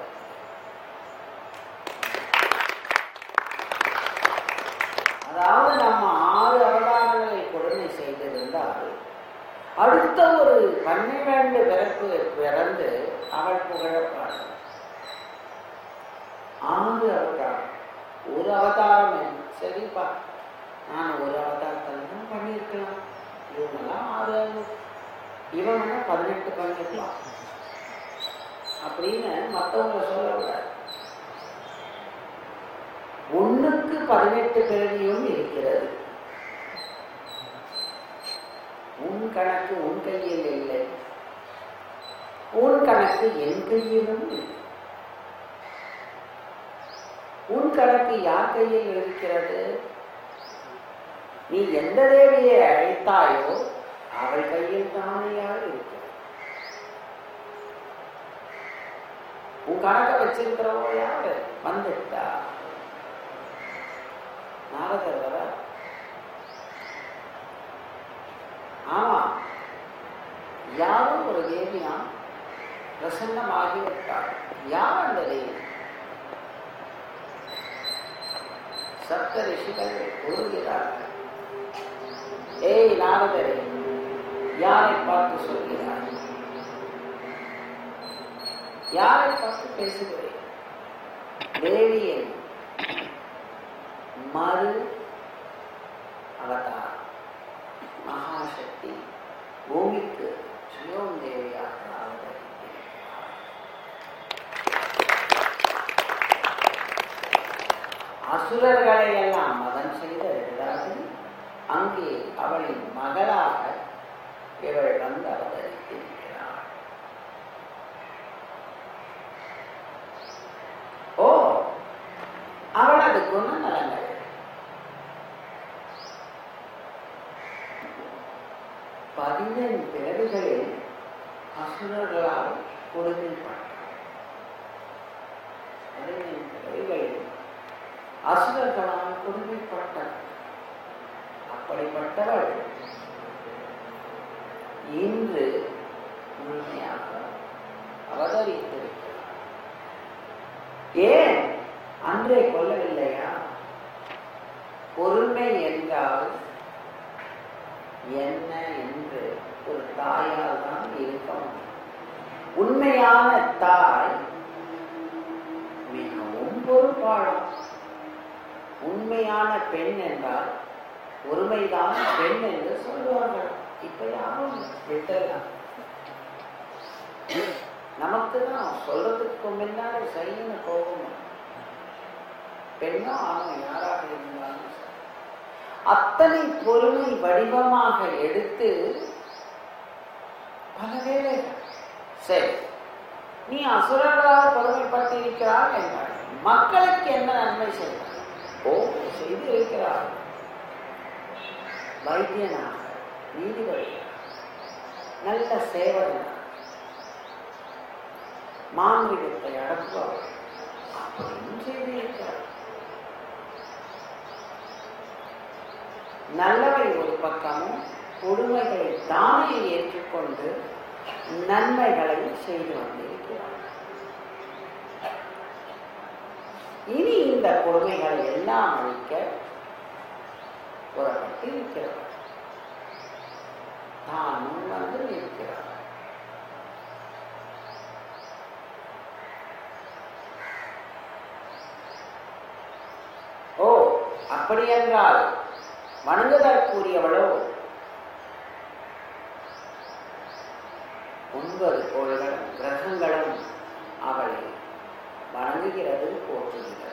அதாவது நம்ம ஆறு அவதாரங்களை கொடுமை செய்திருந்தால் அடுத்த ஒரு பன்னிரண்டு பிறப்பு பிறந்து அவள் புகழப்பாடு ஆறு அவதாரம் ஒரு அவதாரம் என்ன? சரிப்பா நான் ஒரு அவதாரத்தில் தான் பண்ணியிருக்கலாம் இவங்கெல்லாம் ஆறு இவன் வேணா பதினெட்டு பண்ணிருக்கலாம் அப்படின்னு மற்றவங்க சொல்லக்கூடாது ஒண்ணுக்கு பதினெட்டு பிறவியும் இருக்கிறது உன் கணக்கு உன் கையில் இல்லை உன் கணக்கு என் கையிலும் இல்லை உன் கணக்கு யார் கையில் இருக்கிறது நீ எந்த தேவியை அழைத்தாயோ அவள் கையில் தானையா இருக்கிறது உன் கணக்கை வச்சிருக்கிறவோ யாரு வந்துட்டா நாரதர் வர ஆமா யாரும் ஒரு தேவியா பிரசன்னமாகிவிட்டார் யார் அந்த தேவி சப்த ரிஷிகள் கூறுகிறார்கள் ஏய் நாரதரே யாரை பார்த்து சொல்கிறார் யாரை பார்த்து பேசுகிறேன் தேவியை மறு அவதார் மகாசக்தி பூமிக்கு சிவம் தேவியாக அவதரித்திருக்கிறார் அசுரர்களை எல்லாம் மதம் செய்த இரண்டாவது அங்கே அவளின் மகளாக இவள் வந்து அவதரித்திருக்கிறாள் ஓ அவளது குணநலங்கள் பிறவிகளில் அசுரர்களால் கொடுமைப்பட்டார் பதினைந்து பிறவிகளில் அசுரர்களால் கொடுமைப்பட்டார் அப்படிப்பட்டவள் இன்று முழுமையாக அவதரித்திருக்கிறார் ஏன் அன்றே கொல்லவில்லையா பொறுமை என்றால் என்ன என்று ஒரு தாயால் தான் இருக்க முடியும் உண்மையான தாய் மிகவும் பொறுப்பாளம் உண்மையான பெண் என்றால் ஒருமைதான் பெண் என்று சொல்லுவார்கள் இப்ப யாரும் விட்டலாம் நமக்கு தான் சொல்றதுக்கு முன்னாடி செய்யணும் போகணும் பெண்ணோ ஆணும் யாராக இருந்தாலும் சரி. அத்தனை பொறுமை வடிவமாக எடுத்து பல வேலைகள் சரி நீ அசுரர்களால் பொறுமைப்பட்டிருக்கிறாள் என்றாள் மக்களுக்கு என்ன நன்மை செய்தார் ஓ செய்து இருக்கிறார் வைத்தியனாக நீதிபதி நல்ல சேவகனாக மாந்திரிகத்தை அடக்குவார் அப்படின்னு செய்திருக்கிறார் நல்லவை ஒரு பக்கமும் கொடுமைகளை தானே ஏற்றுக்கொண்டு நன்மைகளை செய்து வந்திருக்கிறார் இனி இந்த கொடுமைகளை எல்லாம் அழிக்க புறப்பட்டு இருக்கிறார் தான் முன் வந்து நிற்கிறார் ஓ அப்படி என்றால் வணங்குதற்குரியவளோ ஒன்பது கோள்களும் கிரகங்களும் அவளை வணங்குகிறது போற்றுகிறது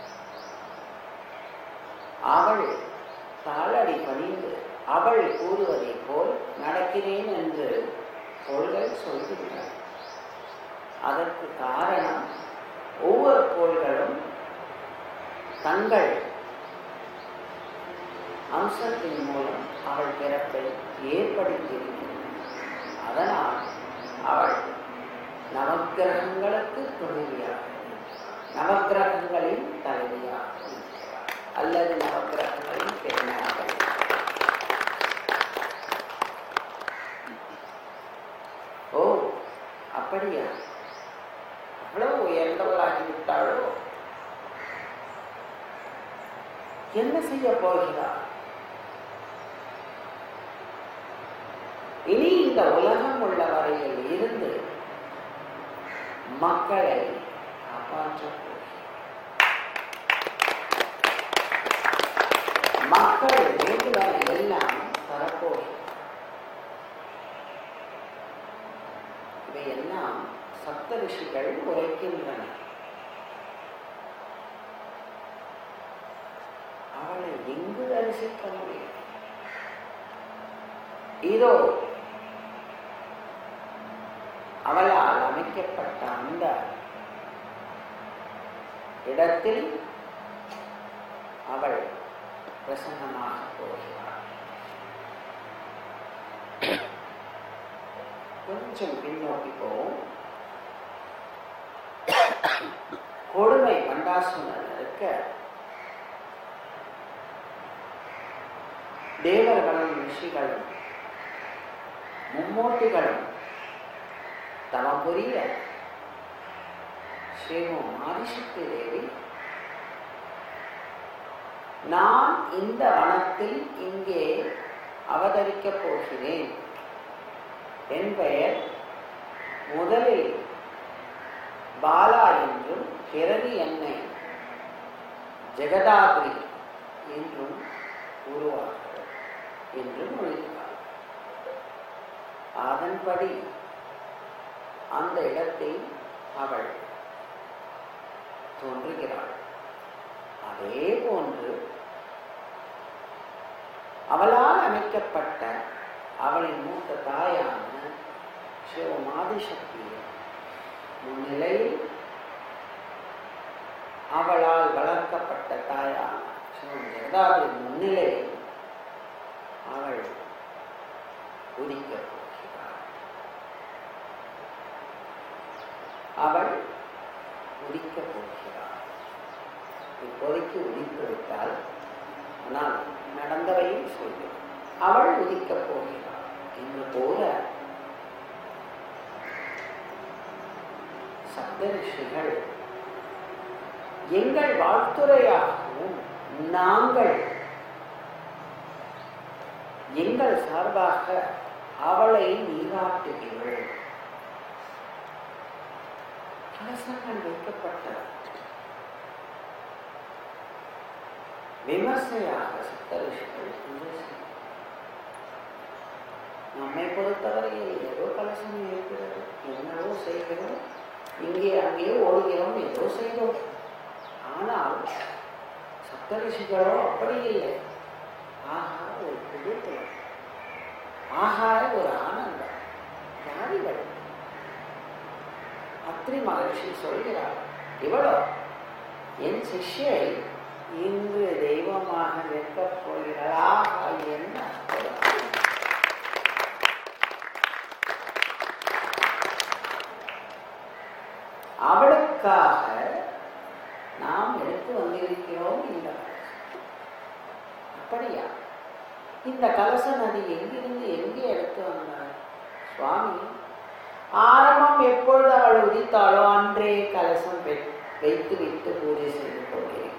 அவள் தாளடி பணிந்து அவள் கூறுவதைப் போல் நடக்கிறேன் என்று கோள்கள் சொல்கின்றன அதற்கு காரணம் ஒவ்வொரு கோள்களும் தங்கள் அம்சத்தின் மூலம் அவள் பிறப்பை ஏற்படுத்தியிருக்கிறது அதனால் அவள் நவக்கிரகங்களுக்கு துணைவியாக நவக்கிரகங்களின் தலைவியாக இருக்கிறார். அல்லது நவக்கிரகங்களின் பெண்ணாக இருக்கிறார். ஓ அப்படியா அவ்வளவு உயர்ந்தவளாகிவிட்டாளோ என்ன செய்ய போகிறார் இனி இந்த உலகம் உள்ள வரையில் இருந்து மக்களை காப்பாற்றப் போகிறார். மக்கள் வேண்டுவதை எல்லாம் தரப்போகிறார் இவையெல்லாம் சப்த ரிஷிகள் உரைக்கின்றன அவளை எங்கு தரிசிக்க முடியும் இதோ அவளால் அமைக்கப்பட்ட அந்த இடத்தில் அவள் பிரசன்னமாக போகிறாள் கொஞ்சம் பின்னோக்கி போவோம் கொடுமை பண்டாசுரன் இருக்க தேவர்களும் ரிஷிகளும் மும்மூர்த்திகளும் தவம் புரிய ஸ்ரீமம் ஆதிசக்தி தேவி நான் இந்த வனத்தில் இங்கே அவதரிக்கப் போகிறேன் என் பெயர் முதலில் பாலா என்றும் பிறகு என்னை ஜெகதாத்ரி என்றும் கூறுவார்கள் என்று மொழிகிறார் அதன்படி அந்த இடத்தில் அவள் தோன்றுகிறாள் அதே போன்று அவளால் அமைக்கப்பட்ட அவளின் மூத்த தாயான சிவமாதிசக்தியை முன்னிலையில் அவளால் வளர்க்கப்பட்ட தாயான சிவம் ஜெகதாவின் முன்னிலையில் அவள் உதிக்கப் போகிறாள் உதிக்கப் போகிறாள் இப்போதைக்கு உதித்து விட்டால் ஆனால் நடந்தவையும் சொல்கிறோம் அவள் உதிக்கப் போகிறாள் என்று போல சப்தரிஷிகள் எங்கள் வாழ்த்துறையாகவும் நாங்கள் எங்கள் சார்பாக அவளை நீராட்டுகிறோம் கலசங்கள் வைக்கப்பட்ட விமர்சையாக சித்தரிஷிகள் பூஜை செய்தார். நம்மை பொறுத்தவரையில் ஏதோ கலசம் இருக்கிறது என்னவோ செய்கிறோம் இங்கே அங்கே ஓடுகிறோம் ஏதோ செய்கிறோம் ஆனால் சப்தரிஷிகளோ அப்படி இல்லை ஆஹா ஒரு குழுக்கள் ஆஹா ஒரு ஆனந்தம் யாரிகள் அத்ரி மகர்ஷி சொல்கிறார் இவளோ என் சிஷ்யை இன்று தெய்வமாக நிற்கப் போகிறாள் ஆஹா என்ன அற்புதம். அவளுக்காக நாம் எடுத்து வந்திருக்கிறோம் இந்த கலசம். அப்படியா இந்த கலச நதி எங்கிருந்து எங்கே எடுத்து வந்தார் சுவாமி ஆரம்பம் எப்பொழுது அவள் உதித்தாளோ அன்றே கலசம் வை- வைத்து விட்டு பூஜை செய்து கொண்டிருக்கிறோம்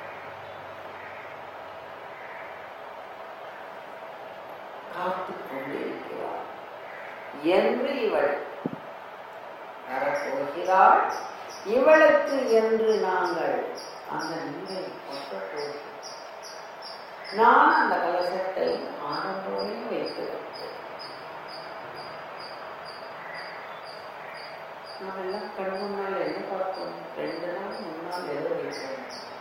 காத்துக் கொண்டிருக்கிறார் என்று இவள் வரப்போகிறாள் இவளுக்கு என்று நாங்கள் அந்த நீரை கொட்டப் போகிறோம் நான் அந்த கலசத்தை ஆனந்தோடு வைத்து வைத்தேன் நாம் எல்லாம் கண் முன்னால் என்ன பார்த்தோம் ரெண்டு நாள் முன்னால் எதோ வைத்தோம்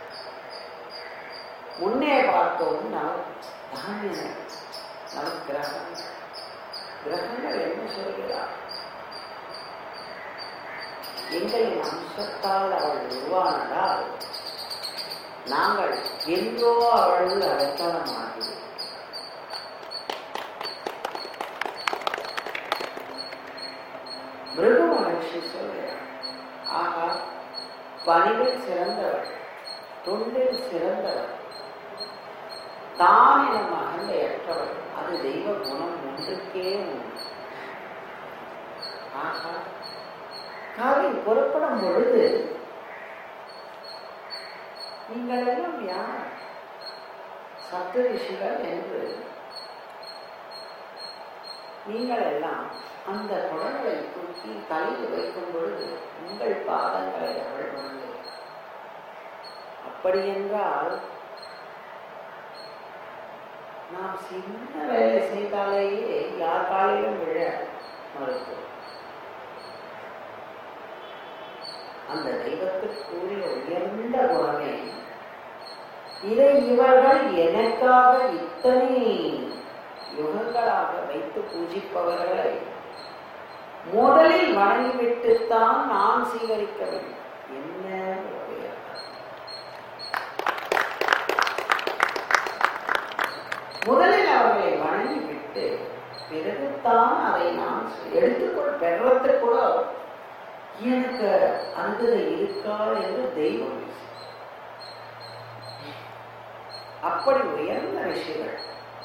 முன்னே பார்த்தோம் நவ தானிய நவ கிரகம் கிரகங்கள் என்ன சொல்கிறார் எங்களின் அம்சத்தால் அவள் உருவானதால் நாங்கள் எங்கோ அவள் அடைக்கலமாகிறோம் மிருக மகிழ்ச்சி சொல்கிறார் ஆகா பணிவில் சிறந்தவள் தொண்டில் சிறந்தவள் தான் என மகந்தையற்றவள் அது தெய்வ குணம் ஒன்றுக்கே உண்டு ஆகா காலை புறப்படும் பொழுது நீங்கள் எல்லாம் யார் சப்த ரிஷிகள் என்று நீங்கள் எல்லாம் அந்த குடங்களை தூக்கி தலையில் வைக்கும் பொழுது உங்கள் பாதங்களை அவள் கொண்டு அப்படி என்றால் நாம் சின்ன வேலை செய்தாலேயே யார் காலையிலும் விழ மறுப்போம் அந்த தெய்வத்திற்குரிய உயர்ந்த குணமே இதை இவர்கள் எனக்காக இத்தனை யுகங்களாக வைத்து பூஜிப்பவர்களை முதலில் வணங்கிவிட்டுத்தான் நான் சீகரிக்க வேண்டும் என்ன ஒரு முதலில் அவர்களை வணங்கிவிட்டு பிறகுதான் அதை நான் எடுத்துக்கொள் பெறத்து கூட எனக்கு அந்தது இருக்கா என்று தெய்வம் அப்படி உயர்ந்த விஷயங்கள்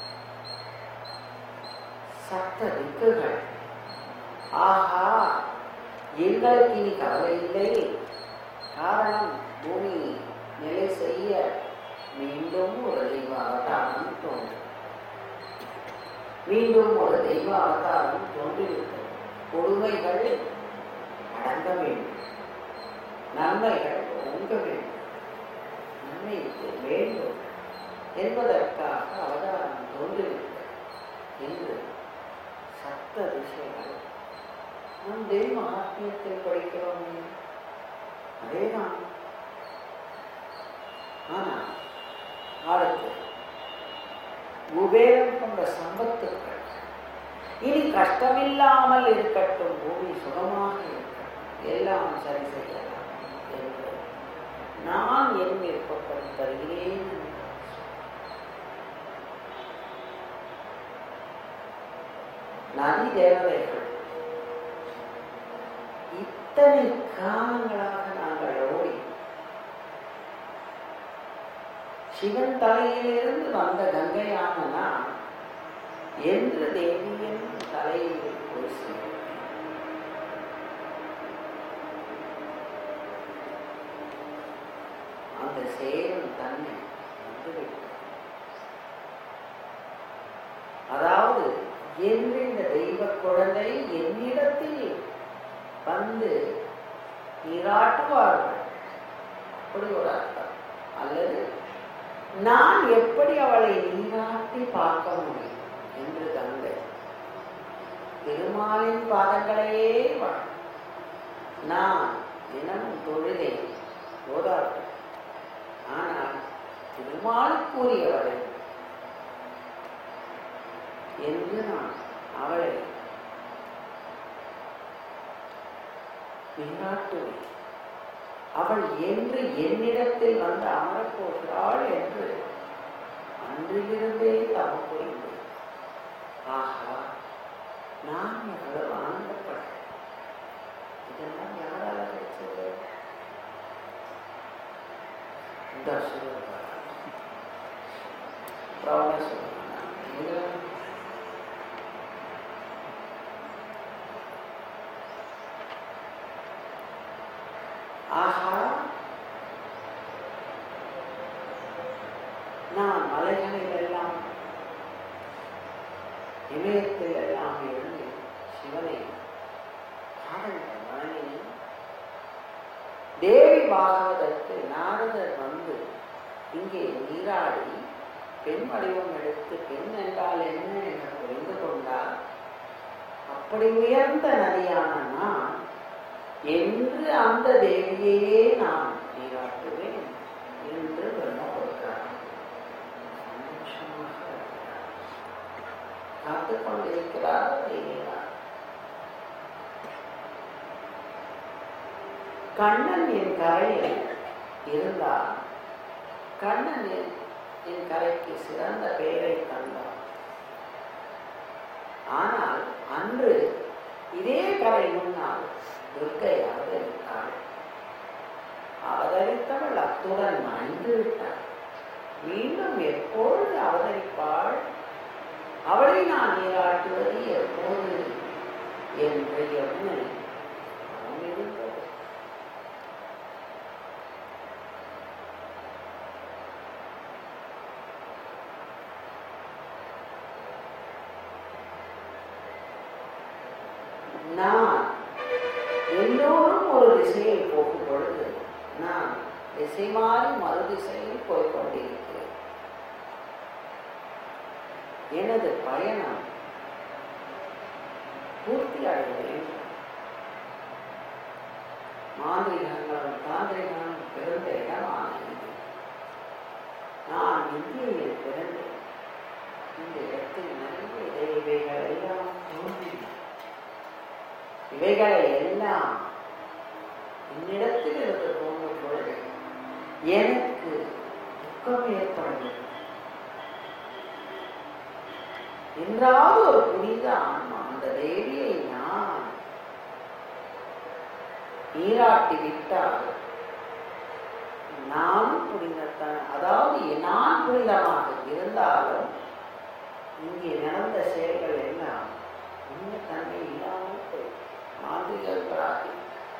சப்த திக்குகள் ஆஹா எங்களுக்கு இனி கவலை இல்லை காரணம் பூமி நிலை செய்ய மீண்டும் ஒரு தெய்வ அவதாரம் தோன்றும் மீண்டும் ஒரு தெய்வ அவதாரம் தோன்றிவிட்டது கொடுமைகள் அடங்க வேண்டும் நன்மைகள் ஓங்க வேண்டும் நன்மைக்கு வேண்டும் என்பதற்காக அவதாரம் தோன்றிவிட்டது என்று சப்த விஷயங்கள் நம் தெய்வ மகாத்மியத்தில் படிக்கிறோமே அதேதான் ஆனா அடுத்து குபேரம் கொண்ட சம்பத்துக்கள் இனி கஷ்டமில்லாமல் இருக்கட்டும் பூமி சுகமாக இருக்கட்டும் எல்லாம் சரி செய்யலாம் என்று நான் என் விருப்பப்படி தருகிறேன் நதி தேவதைகள் இத்தனை காலங்களாக நாங்கள் ஓடி சிவன் தலையிலிருந்து வந்த கங்கையான நான் என்று தேவியின் தலையில் போய் சேர்ந்தேன். அந்த சேரும் தன்னை வந்துவிட்டது அதாவது என்று இந்த தெய்வ குழந்தை என்னிடத்தில் வந்து நீராட்டுவார்கள் அப்படி ஒரு அர்த்தம் அல்லது நான் எப்படி அவளை நீராட்டி பார்க்க முடியும் என்று கங்கை திருமாலின் பாதங்களையே வண- நான் தினமும் தொழுதை போதாட்டம் ஆனால் திருமாலுக்குரியவளை என்று நான் அவளை நீராட்டுவேன் அவள் என்று என்னிடத்தில் வந்து அமரப் போகிறாள் என்று அன்றிலிருந்தே தவம் புரிந்தேன் ஆஹா நான் எவ்வளவு ஆனந்தப்பட்டேன் இதெல்லாம் யாரால கிடைச்சது இந்த சொல்லுவாங்க அப்புறம் சொல்லுவாங்க ஆஹா நான் மலைகளில் எல்லாம் இமயத்தில் எல்லாம் இருந்து சிவனை காதல் வணங்கினேன் தேவி பாகவதற்கு நாரதர் வந்து இங்கே நீராடி பெண் வடிவம் எடுத்து பெண் என்றால் என்ன என்று புரிந்து கொண்டார் அப்படி உயர்ந்த நதியான நான் என்று அந்த தேவியையே நான் நீராட்டுவேன் என்று பிரம்மபுத்திரர் சந்தோஷமாக இருக்கிறார். காத்துக் கொண்டிருக்கிறார் தேவியார் கண்ணன் என் கரையில் இருந்தால் கண்ணன் என் என் கரைக்கு சிறந்த பெயரை தந்தார் ஆனால் அன்று இதே கரை முன்னால் துர்க்கை அவதரித்தாள் அவதரித்தவள் அத்துடன் மறைந்து விட்டாள் மீண்டும் எப்பொழுது அவதரிப்பாள் அவளை நான் நீராட்டுவது எப்போது என்ற எண்ணை அவன் இருந்தது நான் எல்லோரும் ஒரு திசையில் போகும் பொழுது நான் திசை மாறி மறு திசையில் போய்க் கொண்டிருக்கிறேன் எனது பயணம் பூர்த்தி அடைய வேண்டும் மாந்திரிகங்களும் தாந்திரிகங்களும் பிறந்த இடமான இது. நான் இந்தியில் பிறந்தேன் இந்த இடத்தில் நிறைய இவைகள் எல்லாம் தோன்றின இவைகளை எல்லாம் என்னிடத்தில் இருந்து தோன்றும் பொழுது எனக்கு துக்கம் ஏற்படுகிறது என்றாவது ஒரு புனித ஆன்மா அந்த தேவியை நான் நீராட்டி விட்டால் நானும் புனிதத்தான் அதாவது நான் புனிதமாக இருந்தாலும் இங்கே நடந்த செயல்கள் எல்லாம் உண்மைத்தன்மை இல்லாமல் போய் மாதிரிகளாகி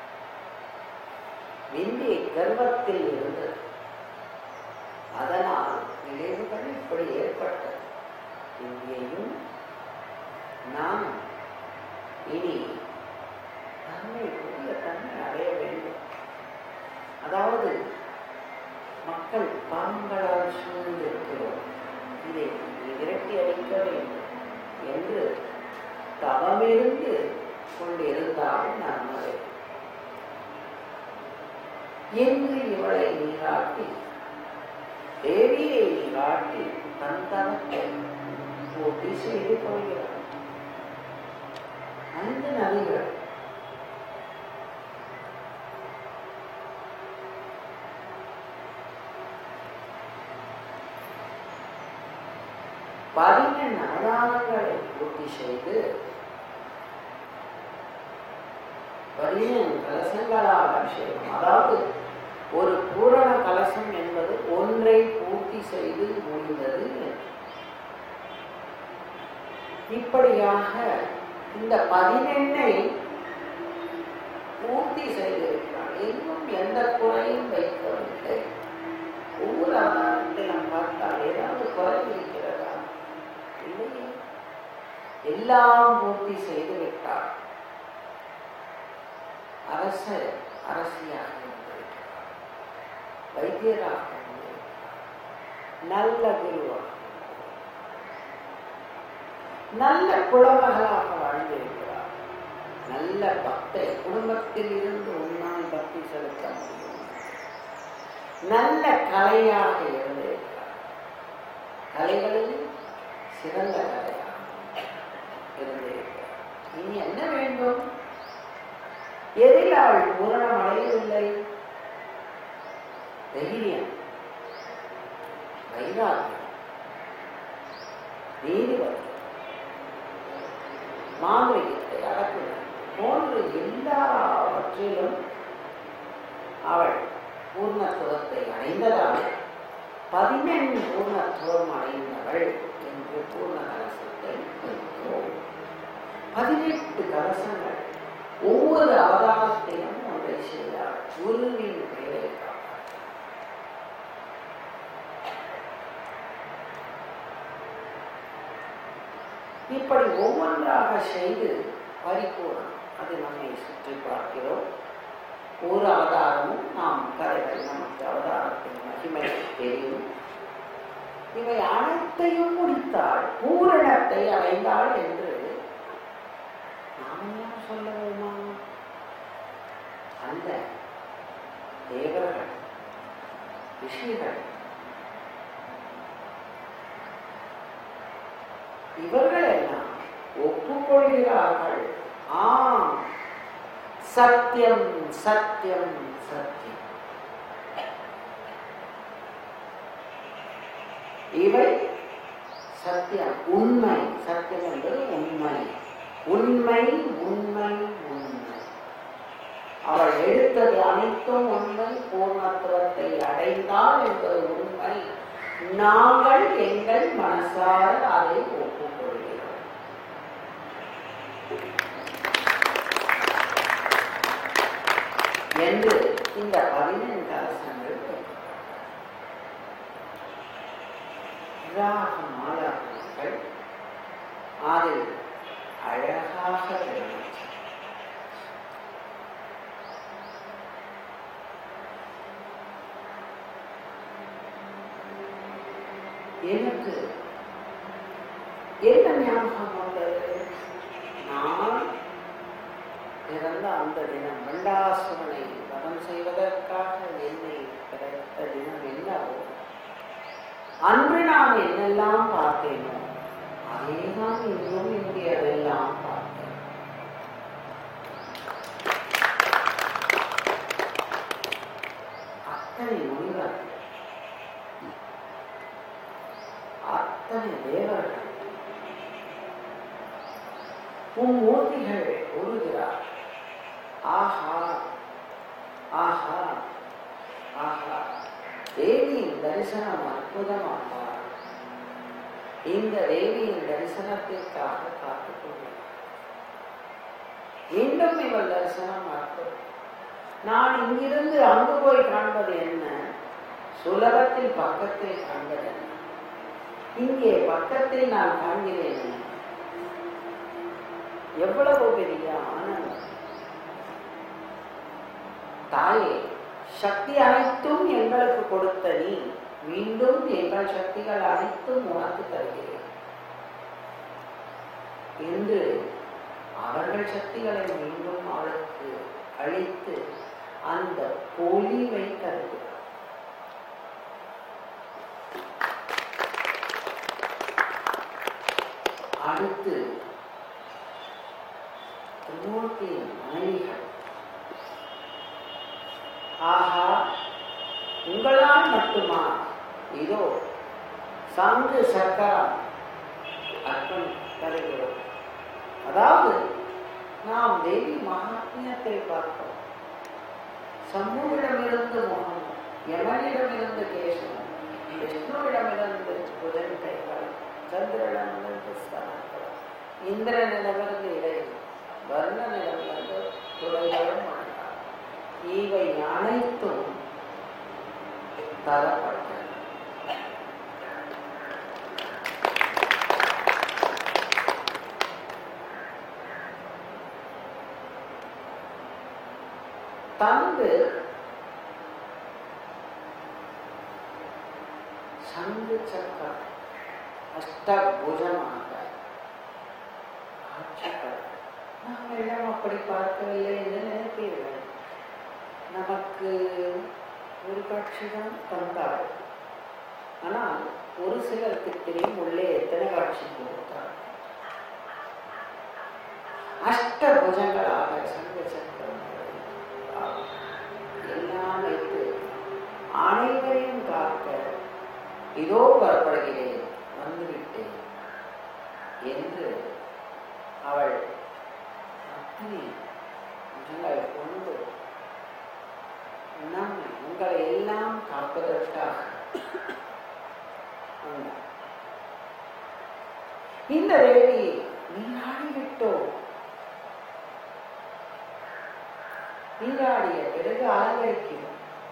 விந்தை கர்வத்தில் இருந்தது அதனால் விளைவுகள் இப்படி ஏற்பட்டது இங்கேயும் நாம் இனி தன்மை புதிய தன்மை அடைய வேண்டும் அதாவது மக்கள் பாம்பங்களால் சூழ்ந்திருக்கிறோம் இதை விரட்டி அடிக்க வேண்டும் என்று தவமிருந்து கொண்டிருந்தால் நன்மை என்று இவளை நீராட்டி தேவியை நீராட்டி தன் தனத்தை பூர்த்தி செய்து கொள்கிறார் ஐந்து நதிகள் பதினெண் அவதாரங்களை பூர்த்தி செய்து பதினெண் கலசங்களால் அபிஷேகம் அதாவது ஒரு பூரண கலசம் என்பது ஒன்றை பூர்த்தி செய்ய இப்படியாக இந்த பதினெண்ணை பூர்த்தி செய்திருக்கிறார் எங்கும் எந்த குறையும் வைக்கவில்லை ஒவ்வொரு அவதாரத்திலும் பார்த்தால் ஏதாவது குறை இருக்கிறதா இல்லையே எல்லாம் பூர்த்தி செய்து விட்டார் அரசர் அரசியாக இருந்திருக்கிறார் வைத்தியராக இருந்திருக்கிறார் நல்ல குருவாக நல்ல குலமகளாக வாழ்ந்திருக்கிறார் நல்ல பக்தை குடும்பத்தில் இருந்து உன்னால் பக்தி செலுத்த முடியும் நல்ல கலையாக இருந்திருக்கிறார் கலைகளில் சிறந்த கலையாக இருந்திருக்கிறார் இனி என்ன வேண்டும் எதில் அவள் பூரணம் அடையவில்லை தைரியம் வைராக்கியம் நீதிபதி மாந்திரிகத்தை அடக்குதல் போன்று எல்லாவற்றிலும் அவள் பூர்ணத்துவத்தை அடைந்ததால் பதினெண் பூர்ணத்துவம் அடைந்தவள் என்று பூர்ண கலசத்தை வைத்தோம் பதினெட்டு கலசங்கள் ஒவ்வொரு அவதாரத்திலும் ஒன்றை செய்தார் குருவின் பெயரை காப்பாற்ற இப்படி ஒவ்வொன்றாக செய்து பரிபூர்ணம் அது நம்மை சுற்றி பார்க்கிறோம் ஒரு அவதாரமும் நாம் கதைகள் நமக்கு அவதாரத்தின் மகிமை தெரியும் இவை அனைத்தையும் முடித்தாள் பூரணத்தை அடைந்தாள் என்று நாமெல்லாம் சொல்ல வேணுமா அந்த தேவர்கள் ரிஷிகள் இவர்கள் எல்லாம் ஒப்புக்கொள்கிறார்கள் ஆம் சத்தியம் சத்தியம் சத்தியம் இவை சத்தியம் உண்மை சத்தியம் என்பது உண்மை உண்மை உண்மை உண்மை அவள் எடுத்தது அனைத்தும் உண்மை பூர்ணத்துவத்தை அடைந்தாள் என்பது உண்மை நாங்கள் எங்கள் மனசார அதை ஒப்புக்கொள்கிறோம் என்று இந்த பதினெண்டு கலசங்கள் ராக மாலாக்கள் அதில் அழகாக விளங்கின. எனக்கு என்ன ஞாபகம் வந்தது நான் பிறந்த அந்த தினம் மண்டாசுரனை வதம் செய்வதற்காக என்னை கிடைத்த தினம் என்னவோ அன்று நான் என்னெல்லாம் பார்த்தேனோ அதேதான் இன்றும் இங்கே அதெல்லாம் பார்த்தேன் அத்தனை முனிவர் அத்தனை தேவர்கள் உன் மூர்த்திகள் ஓடுகிறார் ஆஹா ஆஹா ஆஹா தேவியின் தரிசனம் அற்புதமானார் இந்த தேவியின் தரிசனத்திற்காக காத்துக் கொள்கிறார் மீண்டும் இவள் தரிசனம் அற்புதம் நான் இங்கிருந்து அங்கு போய் காண்பது என்ன சுலபத்தில் பக்கத்தில் காண்பது என்ன இங்கே பக்கத்தில் நான் காண்கிறேன் என்ன? எவ்வளவு பெரிய ஆனந்தம் தாயே சக்தி அனைத்தும் எங்களுக்கு கொடுத்த நீ மீண்டும் எங்கள் சக்திகள் அனைத்தும் உனக்கு தருகிறேன் என்று அவர்கள் சக்திகளை மீண்டும் அவளுக்கு அளித்து அந்த பொலிவை தருகிறார் அடுத்து திருமூர்த்தியின் மனைவிகள் ஆஹா உங்களால் மட்டுமா இதோ சங்கு சக்கரம் அர்ப்பணி தருகிறோம் அதாவது நாம் தேவி மகாத்மியத்தை பார்த்தோம் சம்புவிடமிருந்து முகம் யமனிடமிருந்து கேசவன் விஷ்ணுவிடமிருந்து புதன் கைகள் சந்திரனிடமிருந்து ஸ்தனங்கள் இந்திரனிடமிருந்து இலை வர்ணனிடமிருந்து துறைகளும் வந்தார் இவை அனைத்தும் தரப்பட்டன தந்து சங்கு சக்கரம் அஷ்டபுஜமாக காட்சிகள் நாம் எல்லாம் அப்படி பார்க்கவில்லை என்று நினைப்பீர்கள் நமக்கு ஒரு காட்சி தான் தந்தாள் ஆனால் ஒரு சிலருக்கு தெரியும் உள்ளே எத்தனை காட்சி கொடுத்தார் அஷ்டபுஜங்களாக சங்க சக்கரம் எல்லாம் வைத்து அனைவரையும் காக்க இதோ புறப்படுகிறேன் வந்துவிட்டேன் என்று அவள் அத்தனை புஜங்களை கொண்டு நம்மை உங்களை எல்லாம் காப்பதற்காக வந்தார். இந்த தேவி நீராடி விட்டோம் நீராடிய பிறகு அலங்கரிக்கிறோம்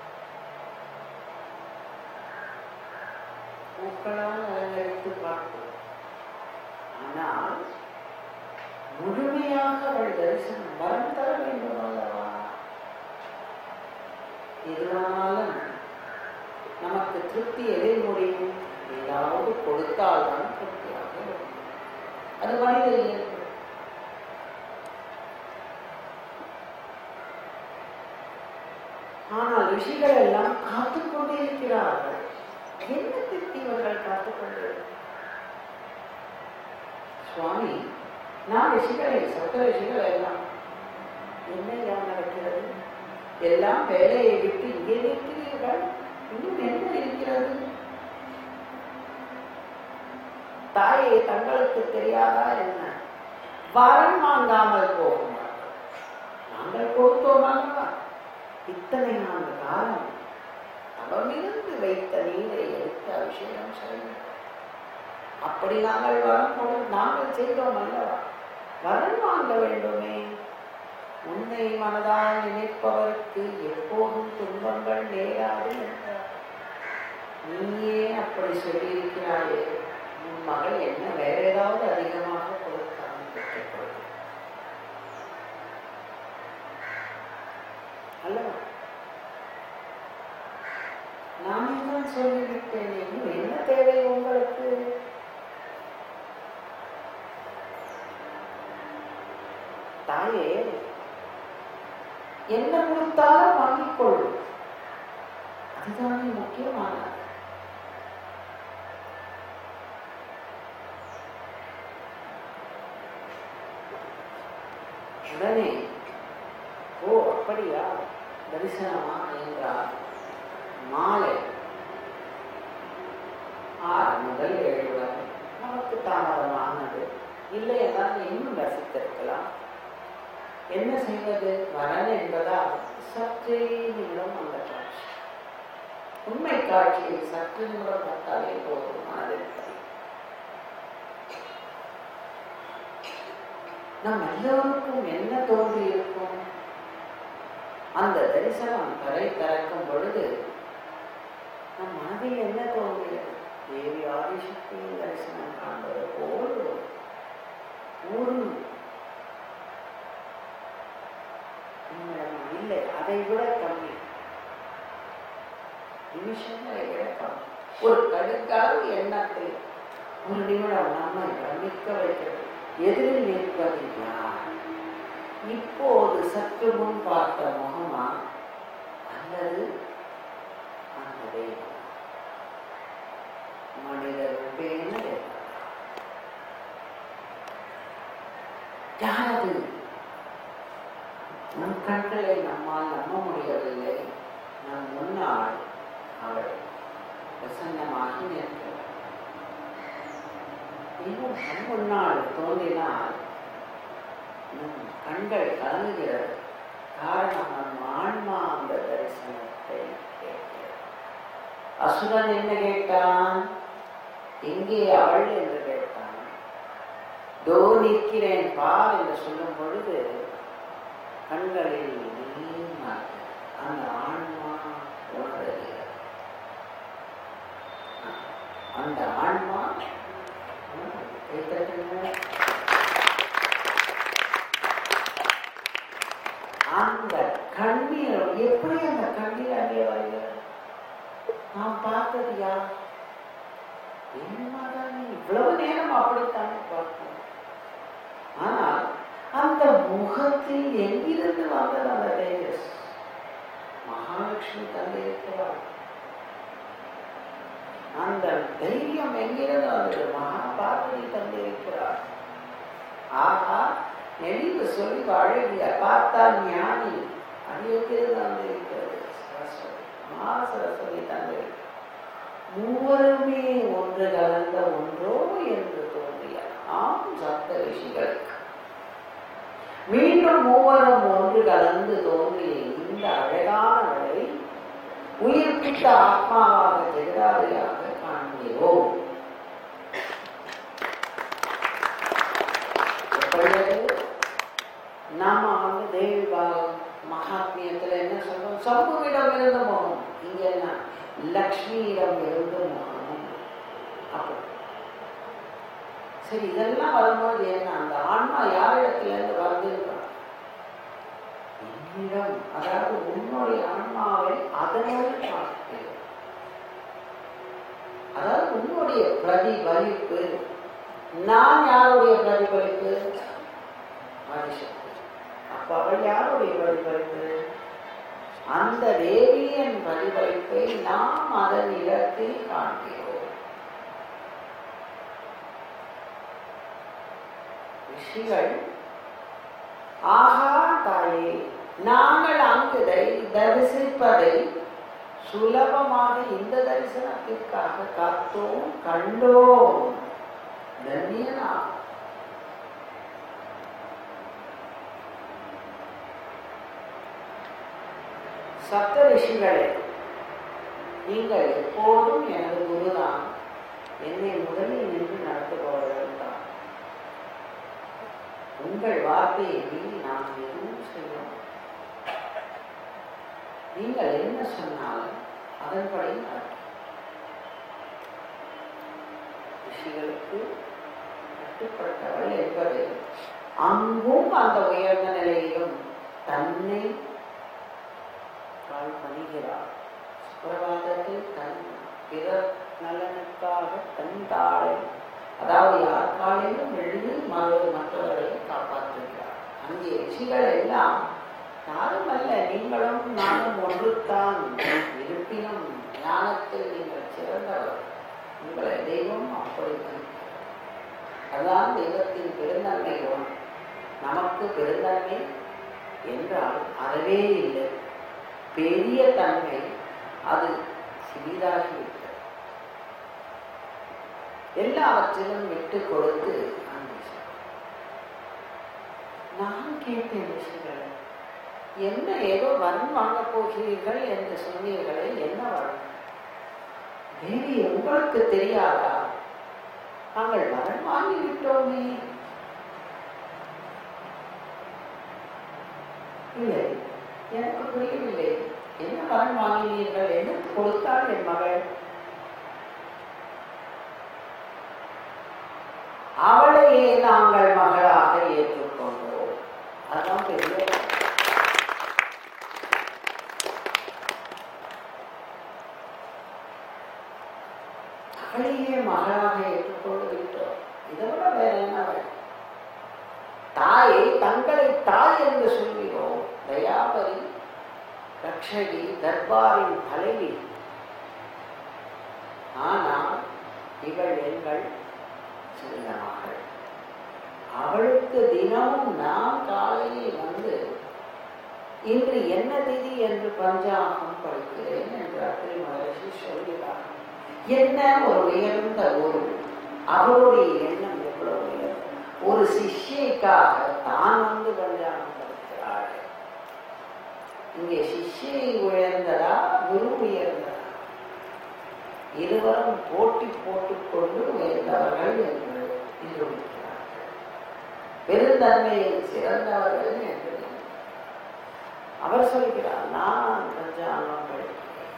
பூக்களால் அலங்கரித்து பார்ப்போம் ஆனால் முழுமையாக அவள் தரிசனம் வரம் தர வேண்டும் அல்லவா எதுவானாலும் நமக்கு திருப்தி எதில் முடியும் ஏதாவது கொடுத்தால்தான் திருப்தியாக இருக்கும். அது மனித இயல்பு ஆனால் ரிஷிகள் எல்லாம் காத்துக் கொண்டே இருக்கிறார்கள் என்ன திருப்தி இவர்கள் காத்துக் கொண்டு சுவாமி நான் ரிஷிகளை சப்த ரிஷிகள் எல்லாம் என்ன எல்லாம் நடக்கிறது எல்லாம் வேலையை விட்டு இங்கே நிற்கிறீர்கள் இன்னும் என்ன இருக்கிறது தாயை தங்களுக்கு தெரியாதா என்ன வரம் வாங்காமல் போகும் நாங்கள் கொடுத்தோம் அல்லவா இத்தனை ஆண்டு காலம் அவமிருந்து வைத்த நீரை எடுத்து அபிஷேகம் செய்யும் அப்படி நாங்கள் வரம் கொடு நாங்கள் செய்தோம் அல்லவா வரம் வாங்க வேண்டுமே உன்னை மனதால் நினைப்பவருக்கு எப்போதும் துன்பங்கள் நேராது என்றார் நீயே அப்படி சொல்லியிருக்கிறாயே உன் மகள் என்ன வேற ஏதாவது அதிகமாக கொடுத்தாலும் பெற்றுக்கொள் அல்லவா நானே தான் சொல்லிவிட்டேன் இன்னும் என்ன தேவை உங்களுக்கு தாயே என்ன கொடுத்தாலும் வாங்கிக்கொள்ளும் அதுதானே முக்கியமானது உடனே ஓ அப்படியா தரிசனமா என்றார் மாலை ஆறு முதல் ஏழு வரை நமக்கு தாமதமானது இல்லை என்றால் இன்னும் ரசித்திருக்கலாம் என்ன செய்வது வரன் என்பதால் சற்றே நிமிடம் அந்த காட்சி உண்மை காட்சியை சற்று நிமிடம் பார்த்தாலே போதும் மனதில் பதியும். நம் எல்லோருக்கும் என்ன தோன்றி இருக்கும் அந்த தரிசனம் தரை திறக்கும் பொழுது நம் மனதில் என்ன தோன்றியது தேவி ஆதிசக்தியின் தரிசனம் காண்பது போல் ஊரும் உண்மையாலுமே இல்லை அதை விட கம்மி நிமிஷங்களை விட கம்மி ஒரு கடுக்காவது எண்ணத்தில் ஒரு நிமிடம் நம்மை பிரமிக்க வைக்கிறது எதிரில் நிற்பது யார் இப்போது சற்று முன் பார்த்த முகமா அல்லது அந்த தெய்வம் மனிதர் பேன யாரது நம் கண்களை நம்மால் நம்ப முடியவில்லை நம் முன்னால் அவள் பிரசன்னமாகி நிற்கிறார் இன்னும் கண் முன்னால் தோன்றினால் நம் கண்கள் கலங்குகிறது காரணம் நம் ஆன்மா அந்த தரிசனத்தை கேட்கிறது அசுரன் என்ன கேட்டான் எங்கே அவள் என்று கேட்டான் தோ நிற்கிறேன் பார் என்று சொல்லும் பொழுது கண்களில் நீர்மல்க. அந்த ஆன்மா உணர்கிறது அந்த ஆன்மா கேட்கறதுங்க அந்த கண்ணீர் எப்படி அந்த கண்ணீர் அங்கே வருகிறது நான் பார்த்தது யார் என்னதான் நீ இவ்வளவு நேரம் அப்படித்தானே பார்த்தோம் ஆனால் அந்த முகத்தில் எங்கிருந்து வந்தது அந்த தேஜஸ் மகாலட்சுமி தந்திருக்கிறார் அந்த தைரியம் எங்கிருந்து வந்தது மகாபாரதி தந்திருக்கிறார் ஆகா நெளிவு சொல்லி அழகிய பார்த்தால் ஞானி அது எங்கிருந்து வந்திருக்கிறது சரஸ்வதி மகா சரஸ்வதி தந்திருக்கிறார் மூவருமே ஒன்று கலந்த ஒன்றோ என்று தோன்றிய ஆம் சப்த ரிஷிகளுக்கு மீண்டும் மூவரும் ஒன்று கலந்து தோன்றிய இந்த அழகானவளை உயிர்ப்பித்த ஆத்மாவாக ஜெகதாதியாக காண்கிறோம் எப்படி அது? நாம வந்து தேவி பாகம் மகாத்மியத்துல என்ன சொல்றோம் சம்புவிடம் இருந்த முகம் இங்க என்ன லக்ஷ்மியிடம் இருந்த முகம் அப்போ சரி இதெல்லாம் வரும்போது என்ன அந்த ஆன்மா யாரிடத்துல இருந்து வருதுன்றான் என்னிடம் அதாவது உன்னுடைய ஆன்மாவை அதனோடு பார்க்கிறேன் அதாவது உன்னுடைய பிரதிபலிப்பு நான் யாருடைய பிரதிபலிப்பு ஆதிசக்தி அப்ப அவள் யாருடைய பிரதிபலிப்பு அந்த தேவியின் பிரதிபலிப்பை நாம் அதன் இடத்தில் காண்கிறோம் ரிஷிகள் ஆஹா தாயே நாங்கள் அங்கு தை- தரிசிப்பதை சுலபமாக இந்த தரிசனத்திற்காக காத்தோம் கண்டோம் தன்யனா சப்த ரிஷிகளே நீங்கள் எப்போதும் எனது குருதான் என்னை முதலில் நின்று நடத்துபவர்கள் தான் உங்கள் வார்த்தையை மீறி நான் எதுவும் செய்வோம் நீங்கள் என்ன சொன்னாலும் அதன்படி நடக்கும் ரிஷிகளுக்கு கட்டுப்பட்டவள் என்பது அங்கும் அந்த உயர்ந்த நிலையிலும் தன்னை கால் பணிகிறார் சுப்பிரபாதத்தில் தன் பிறர் நலனுக்காக தன் தாளை அதாவது யார் காலையிலும் எழுதி மறு மற்றவர்களை காப்பாற்றுகிறார் அங்கே ரிஷிகள் எல்லாம் யாரும் அல்ல நீங்களும் நானும் ஒன்றுத்தான் இருப்பினும் ஞானத்தில் நீங்கள் சிறந்தவர் உங்களை தெய்வம் அப்படி அதான் தெய்வத்தின் பெருந்தன்மை ஒன்று நமக்கு பெருந்தன்மை என்றால் அறவே இல்லை பெரிய தன்மை அது சிறிதாகிவிட்டது எல்லாவற்றிலும் விட்டு கொடுத்து அன்பு செய். நான் கேட்டேன் ரிஷிகளே என்ன ஏதோ வரம் வாங்கப் போகிறீர்கள் என்று சொன்னீர்களே என்ன வரம் தேவி உங்களுக்கு தெரியாதா நாங்கள் வரம் வாங்கிவிட்டோமே இல்லை எனக்கு புரியவில்லை என்ன வரம் வாங்கினீர்கள் என்ன கொடுத்தாள் என் மகள் அவளையே நாங்கள் மகளாக ஏற்றுக்கொண்டோம் அதான் பெரிய அவளையே மகளாக ஏற்றுக்கொண்டு விட்டோம் இதை விட வேற என்ன வேணும் தாயை தங்களை தாய் என்று சொல்கிறோம் தயாபரி ரக்ஷகி தர்பாரின் தலைவி ஆனால் இவள் எங்கள் சிறிய மகள் அவளுக்கு தினமும் நான் காலையில் வந்து இன்று என்ன திதி என்று பஞ்சாங்கம் படிக்கிறேன் என்று அத்திரி மகர்ஷி சொல்கிறார் என்ன ஒரு உயர்ந்த ஒரு அவருடைய எண்ணம் எவ்வளவு உயர்ந்த ஒரு சிஷ்யைக்காக தான் வந்து பஞ்சாங்கம் படிக்கிறாள் இங்கே சிஷ்யை உயர்ந்ததா குரு உயர்ந்ததா இருவரும் போட்டி போட்டுக்கொண்டு உயர்ந்தவர்கள் என்று நிரூபிக்கிறார்கள் பெருந்தன்மையில் சிறந்தவர்கள் என்று அவர் சொல்கிறார் நான் பஞ்சாங்கம் படிக்கிறேன்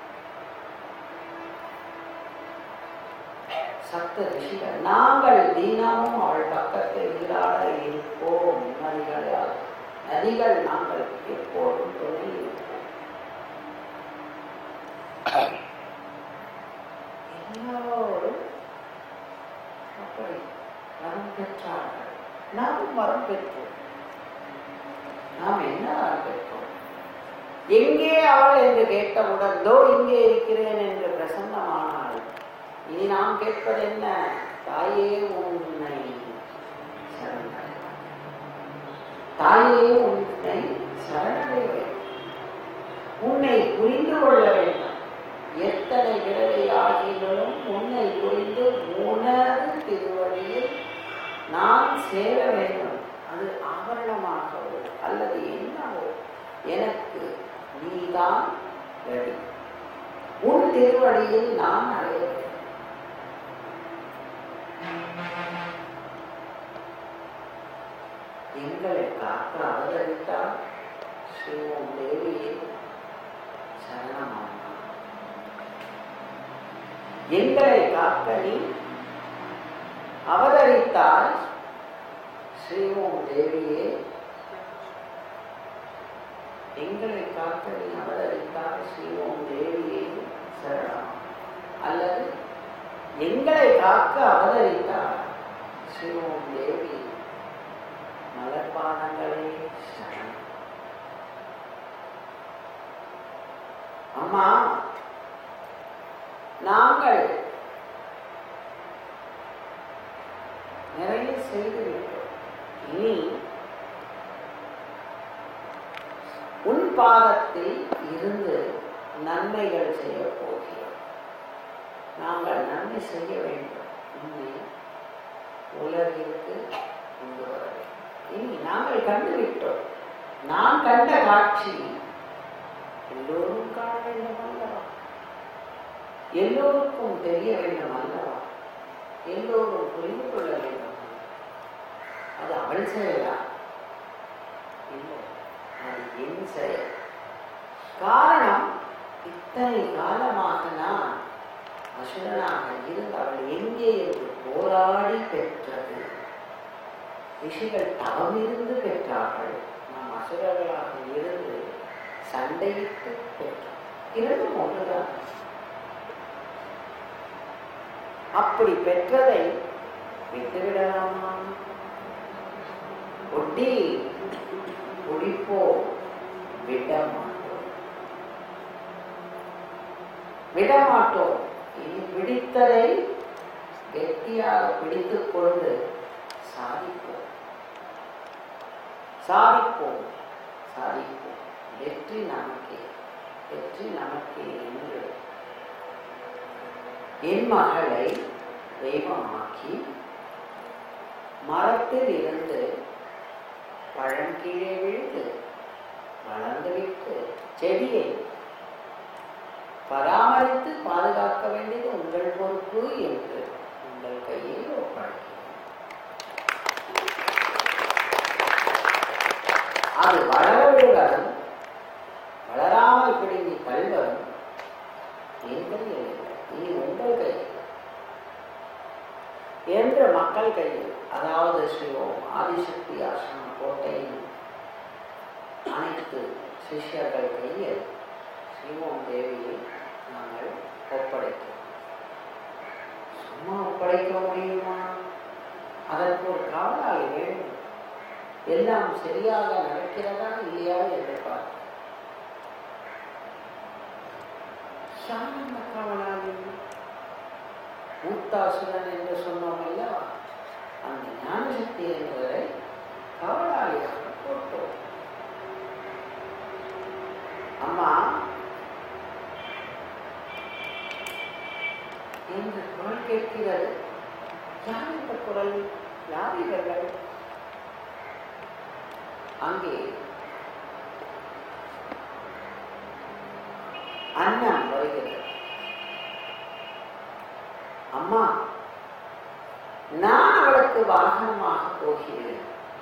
சப்த ரிஷிகள் நாங்கள் தினமும் அவள் பக்கத்தில் நீராட இருப்போம் நதிகளால் நதிகள் நாங்கள் எப்போதும் துணை இருப்போம் எல்லோரும் அப்படி வரம் பெற்றார்கள் நாமும் வரம் பெற்றோம் நாம் என்ன வரம் பெற்றோம் எங்கே அவள் என்று கேட்டவுடன் தோ இங்கே இருக்கிறேன் என்று பிரசன்னமானாள் இனி நாம் கேட்பது என்ன தாயே உன்னை சரணடை தாயே உன்னை சரணடைய வேண்டும் உன்னை புரிந்து கொள்ள வேண்டும் எத்தனை விரலை ஆகிகளும் உன்னை புரிந்து உணர்ந்து திருவழியில் நான் சேர வேண்டும் அது ஆபரணமாகவோ அல்லது என்னவோ எனக்கு நீதான் ரெடி உன் திருவழியில் நான் அடைய வேண்டும் எங்களை காக்க அவதரித்தால் ஸ்ரீமம் தேவியே சரணமானார் எங்களை காக்க நீ அவதரித்தால் ஸ்ரீமம் தேவியே எங்களை காக்க நீ அவதரித்தால் ஸ்ரீமம் தேவியே சரணம் அல்லது எங்களை காக்க அவதரித்தால் ஸ்ரீமம் தேவி மலர்பானங்களே சரணம் அம்மா நாங்கள் நிறைய செய்து விட்டோம் இனி உன் பாதத்தில் இருந்து நன்மைகள் செய்ய போகிறோம் நாங்கள் நன்மை செய்ய வேண்டும் உண்மை உலகிற்கு கொண்டு வர வேண்டும் இனி நாங்கள் கண்டுவிட்டோம் நான் கண்ட காட்சி எல்லோரும் காண வேண்டும் அல்லவா எல்லோருக்கும் தெரிய வேண்டும் அல்லவா எல்லோரும் புரிந்து கொள்ள வேண்டும் அது அவள் செயலா இல்லை அது என் செயல் காரணம் இத்தனை காலமாக நான் அசுரனாக இருந்து அவள் எங்கே என்று போராடி பெற்றது ரிஷிகள் தவமிருந்து பெற்றார்கள் நாம் அசுரர்களாக இருந்து சண்டையிட்டு பெற்றோம் இரண்டும் ஒன்றுதான் அப்படி பெற்றதை விட்டுவிடலாமா ஒட்டி குடிப்போ விட மாட்டோம் விட மாட்டோம் இனி பிடித்ததை கெட்டியாக பிடித்துக் கொண்டு சாதிப்போம் சாதிப்போம் சாதிப்போம் வெற்றி நமக்கே வெற்றி நமக்கே என்று என் மகளை தெய்வமாக்கி மரத்தில் இருந்து பழம் கீழே விழுந்து வளர்ந்துவிட்டு செடியை பராமரித்து பாதுகாக்க வேண்டியது உங்கள் பொறுப்பு என்று உங்கள் கையில் ஒப்படைக்கிறேன் அது வளர விடுவதும் வளராமல் பிடுங்கி தள்ளுவதும் என் கையில் இல்லை இனி உங்கள் கையில் என்று மக்கள் கையில் அதாவது ஸ்ரீஓம் ஆதிசக்தி ஆசிரம கோட்டையின் அனைத்து சிஷ்யர்கள் கையில் ஸ்ரீஓம் தேவியை நாங்கள் ஒப்படைக்கிறோம் சும்மா ஒப்படைக்க முடியுமா அதற்கு ஒரு காவலாளி வேண்டும் எல்லாம் சரியாக நடக்கிறதா இல்லையா என்று பார்க்க சாதாரண காவலாளி மூத்தாசுரன் என்று சொன்னோம் அல்லவா அந்த ஞானசக்தி என்பதை காவலாளியாக போட்டோம் அம்மா என்று குரல் கேட்கிறது யார் இந்த குரல் யார் இவர்கள் அங்கே அண்ணன் வருகிறது அம்மா நான் அவளுக்கு வாகனமாக போகிறேன்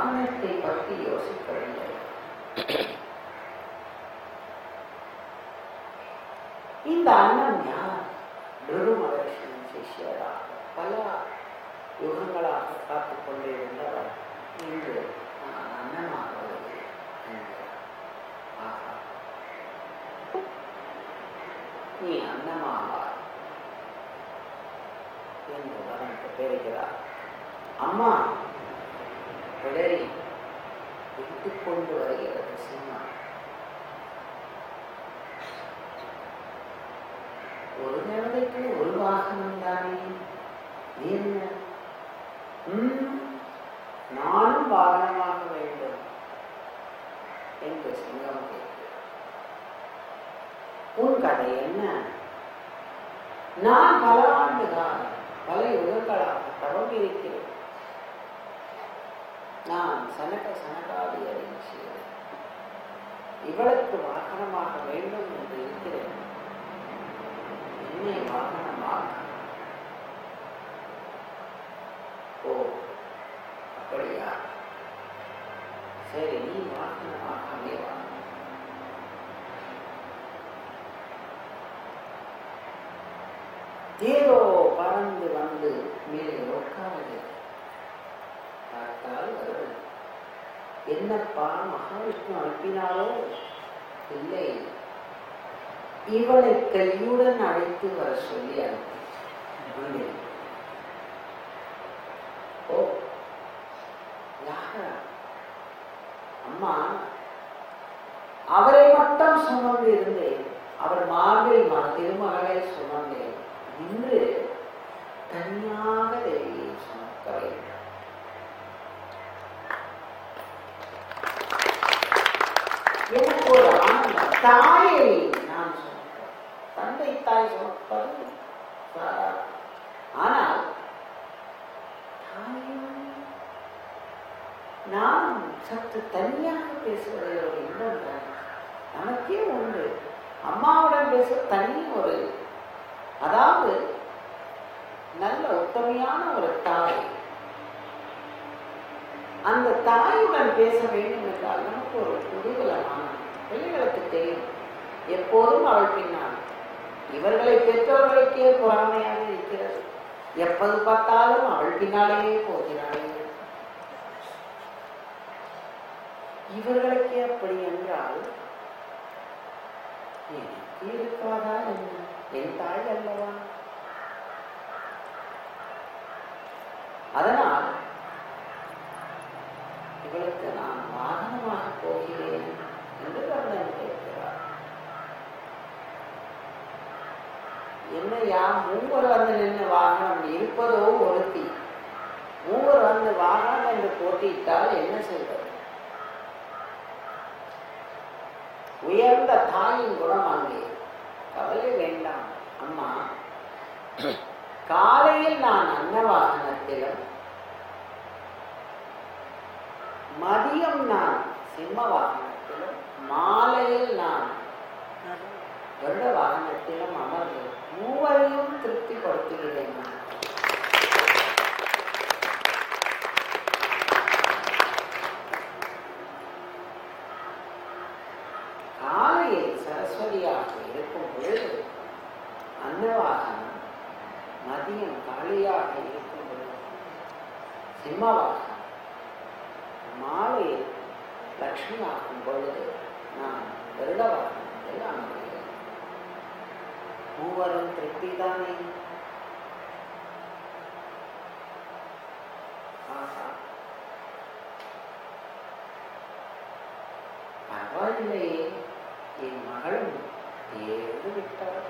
வாகனத்தை பற்றி யோசிக்கவில்லை இந்த அண்ணன் யார் குரு மகர்ஷியின் சிஷ்யராக பல யுகங்களாக காத்துக் கொண்டிருந்தவர் இன்று நான் அண்ணனாக வருகிறேன் என்கிறார். ஆஹா நீ அன்னமாவார் என்று வரனுக்கு பெறுகிறார் அம்மா பிழறி விட்டுக் கொண்டு வருகிறது சிம்மம் ஒரு நிலைக்கு ஒரு வாகனம் தானே என்ன ம், நானும் வாகனமாக வேண்டும் என்று சிங்கம் கேட்கிறது உன் கதை என்ன நான் பல ஆண்டுகால பல யுகங்களாக தவம் இருக்கிறேன் நான் சனக சனகாதி அறிவிச்சேன் இவளுக்கு வாகனமாக வேண்டும் என்று இருக்கிறேன் என்னை வாகனமாக ஓ அப்படியா சரி நீ வாகனமாக அங்கே வா ஏதோ பறந்து வந்து மேலே உட்காருது பார்த்தால் வருவது என்னப்பா மகாவிஷ்ணு அனுப்பினாரோ இல்லை இவளை கையுடன் அழைத்து வர சொல்லி அனுப்பி ஓ யாரா அம்மா அவரை மட்டும் சுமந்து இருந்தேன் அவர் மார்பில் ம திருமகளை சுமந்தேன் இன்று தனியாக தேவியை சுமக்க வேண்டும் எனக்கு ஒரு ஆனந்தம் தாயை நான் சுமப்பேன் தந்தை தாய் சுமப்பது சாதாரணம். ஆனால் தாயை நாம் சற்று தனியாக பேசுவதில் ஒரு இன்பம் தான் நமக்கே உண்டு அம்மாவுடன் பேச தனி ஒரு அதாவது நல்ல உத்தமையான ஒரு தாய் அந்த தாயுடன் பேச வேண்டும் என்றால் நமக்கு ஒரு குதூகலமான பிள்ளைகளுக்கு தெரியும் எப்போதும் அவள் பின்னால் இவர்களை பெற்றோர்களுக்கே பொறாமையாக இருக்கிறது எப்போது பார்த்தாலும் அவள் பின்னாலேயே போகிறாளே இவர்களுக்கே அப்படி என்றால் எனக்கு இருக்காதா என்ன என் தாய் அல்லவா அதனால் இவளுக்கு நான் வாகனமாக போகிறேன் என்று கர்ணன் கேட்கிறார் என்னையா மூவர் வந்து நின்று வாகனம் இருப்பதோ ஒருத்தி மூவர் வந்து வாகனம் என்று போட்டியிட்டால் என்ன செய்வது உயர்ந்த தாயின் குணம் அங்கே கவலை வேண்டாம் அம்மா காலையில் நான் அன்ன வாகனத்திலும் மதியம் நான் சிம்ம வாகனத்திலும் மாலையில் நான் வருட வாகனத்திலும் அமர்ந்து மூவரையும் திருப்திப்படுத்துகிறேன் நான். காலையில் சரஸ்வதியாக இருக்கும் பொழுது அன்னவாகனம் மதியம் காளியாக இருக்கும் பொழுது சிம்மவாகனம் மாலையில் லக்ஷ்மி ஆகும் பொழுது நான் வருடவாகனத்தில் அமர்கிறேன் மூவரும் திருப்தி தானே ஆஹா பரவாயில்லையே என் மகளும் தேர்ந்து விட்டாள்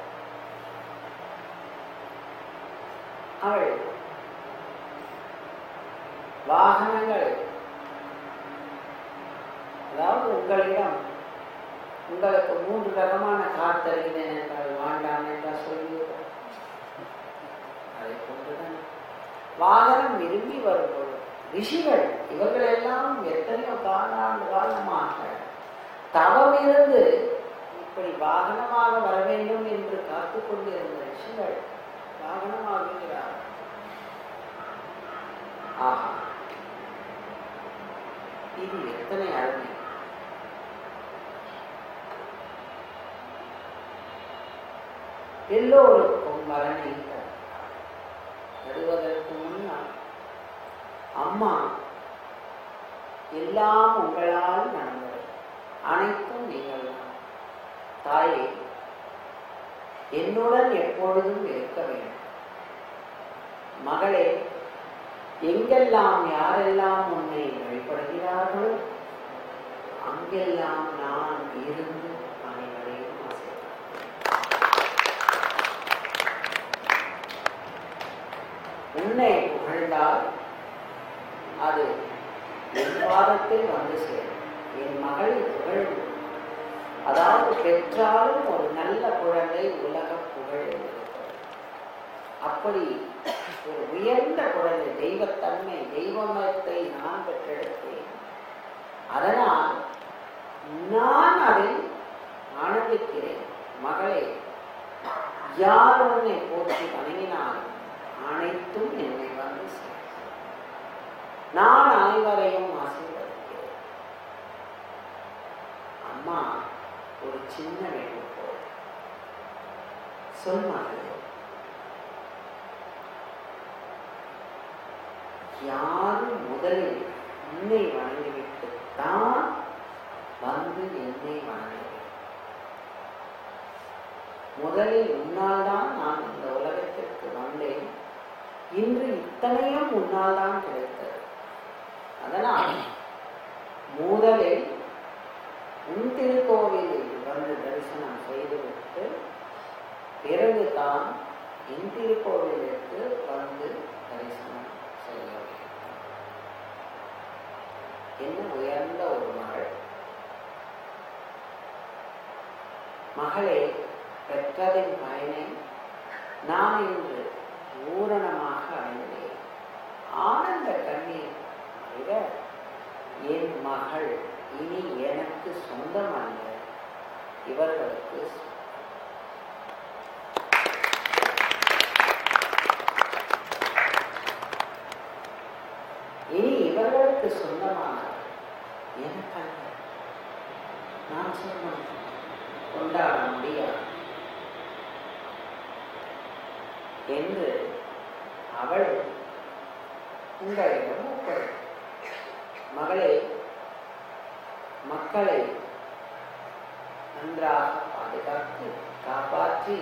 அவள் வாகனங்கள் அதாவது உங்களிடம் உங்களுக்கு மூன்று ரகமான கார் தருகிறேன் என்றால் வேண்டாம் என்றால் சொல்லிவிடும் அதை கொண்டுதான் வாகனம் விரும்பி வரும்போது ரிஷிகள் இவர்கள் எல்லாம் எத்தனையோ காலாண்டு காலமாக தவம் இருந்து இப்படி வாகனமாக வர வேண்டும் என்று காத்துக் கொண்டிருந்த ரிஷிகள் வாகனமாகிறார் ஆஹா இது எத்தனை அருமை எல்லோருக்கும் மரணை வருவதற்கு முன்னால் அம்மா எல்லாம் உங்களால் நடந்தது அனைத்தும் நீங்கள் தான் தாயே என்னுடன் எப்பொழுதும் இருக்க வேண்டும் மகளே எங்கெல்லாம் யாரெல்லாம் உன்னை வழிபடுகிறார்களோ அங்கெல்லாம் நான் இருந்து அனைவரையும் ஆசீர்வதிக்கிறேன். உன்னை புகழ்ந்தால் அது என் பாதத்தில் வந்து சேரும் என் மகள் புகழும் அதாவது பெற்றாலும் ஒரு நல்ல குழந்தை உலக புகழ் அப்படி ஒரு உயர்ந்த குழந்தை தெய்வத்தன்மை தெய்வமத்தை நான் பெற்றெடுத்தேன் அதனால் நான் அதை ஆனந்திக்கிறேன் மகளே யார் உன்னை போற்றி வணங்கினாலும் அனைத்தும் என்னை வந்து சேரும். நான் அனைவரையும் ஆசீர்வதிக்கிறேன் அம்மா ஒரு சின்ன வேண்டுகோள் சொல் மகளே யாரும் முதலில் உன்னை வணங்கிவிட்டு தான் வந்து என்னை வணங்க வேண்டும். முதலில் உன்னால் தான் நான் இந்த உலகத்திற்கு வந்தேன் இன்று இத்தனையும் உன்னால் தான் கிடைத்தது அதனால் முதலில் உன் திருக்கோவிலில் வந்து தரிசனம் செய்துவிட்டு பிறகுதான் என் திருக்கோவிலுக்கு வந்து தரிசனம் செய்ய வேண்டும் என்ன உயர்ந்த ஒரு மகள் மகளே பெற்றதின் பயனை நான் இன்று பூரணமாக அடைந்தேன் ஆனந்த கண்ணீர் விட என் மகள் இனி எனக்கு சொந்தம் அல்ல இவர்களுக்கு இனி இவர்களுக்கு சொந்தமான எனக்கு அல்ல நான் சொந்தம் கொண்டாட முடியாது என்று அவள் உங்களிடம் ஒப்படை மகளே மக்களை நன்றாக பாதுகாத்து காப்பாற்றி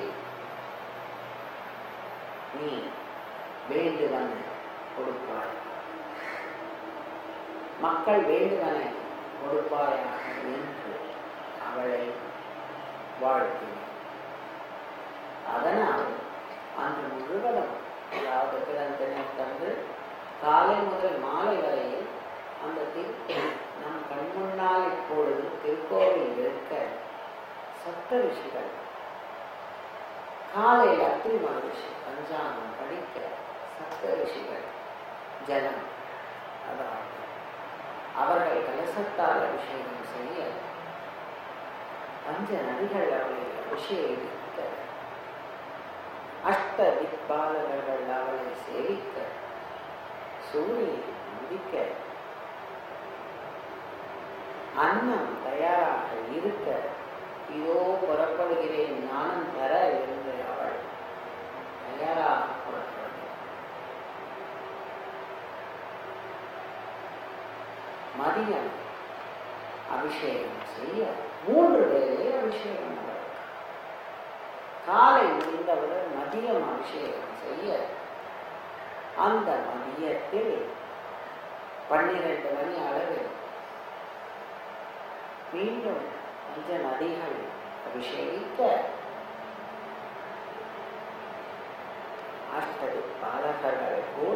நீ வேண்டுவன கொடுப்பாய் மக்கள் வேண்டுவனை கொடுப்பாயாக என்று அவளை வாழ்த்தினார் அதனால் அன்று முழுவதும் அதாவது பிறந்தனை தந்து காலை முதல் மாலை வரையில் அந்த திரு நம் கண்முன்னால் இப்பொழுது திருக்கோவில் இருக்க சப்த ரிஷிகள் காலையில் அத்திரி மகரிஷி பஞ்சாங்கம் படிக்க சப்த ரிஷிகள் ஜலம் அதாவது அவர்கள் கலசத்தால் அபிஷேகம் செய்ய பஞ்ச நதிகள் அவளை அபிஷேகிக்க அஷ்ட திக்பாலகர்கள் அவளை சேவிக்க சூரியன் உதிக்க அன்னம் தயாராக இருக்க இதோ புறப்படுகிறேன் ஞானம் தர என்று அவள் தயாராக புறப்படுகிறாள் மதியம் அபிஷேகம் செய்ய மூன்று வேளை அபிஷேகம் நடக்கும் காலை முடிந்தவுடன் மதியம் அபிஷேகம் செய்ய அந்த மதியத்தில் பன்னிரண்டு மணி அளவில் மீண்டும் பஞ்ச நதிகள் அபிஷேகிக்க அஷ்டதி பாலகர்கள் கூட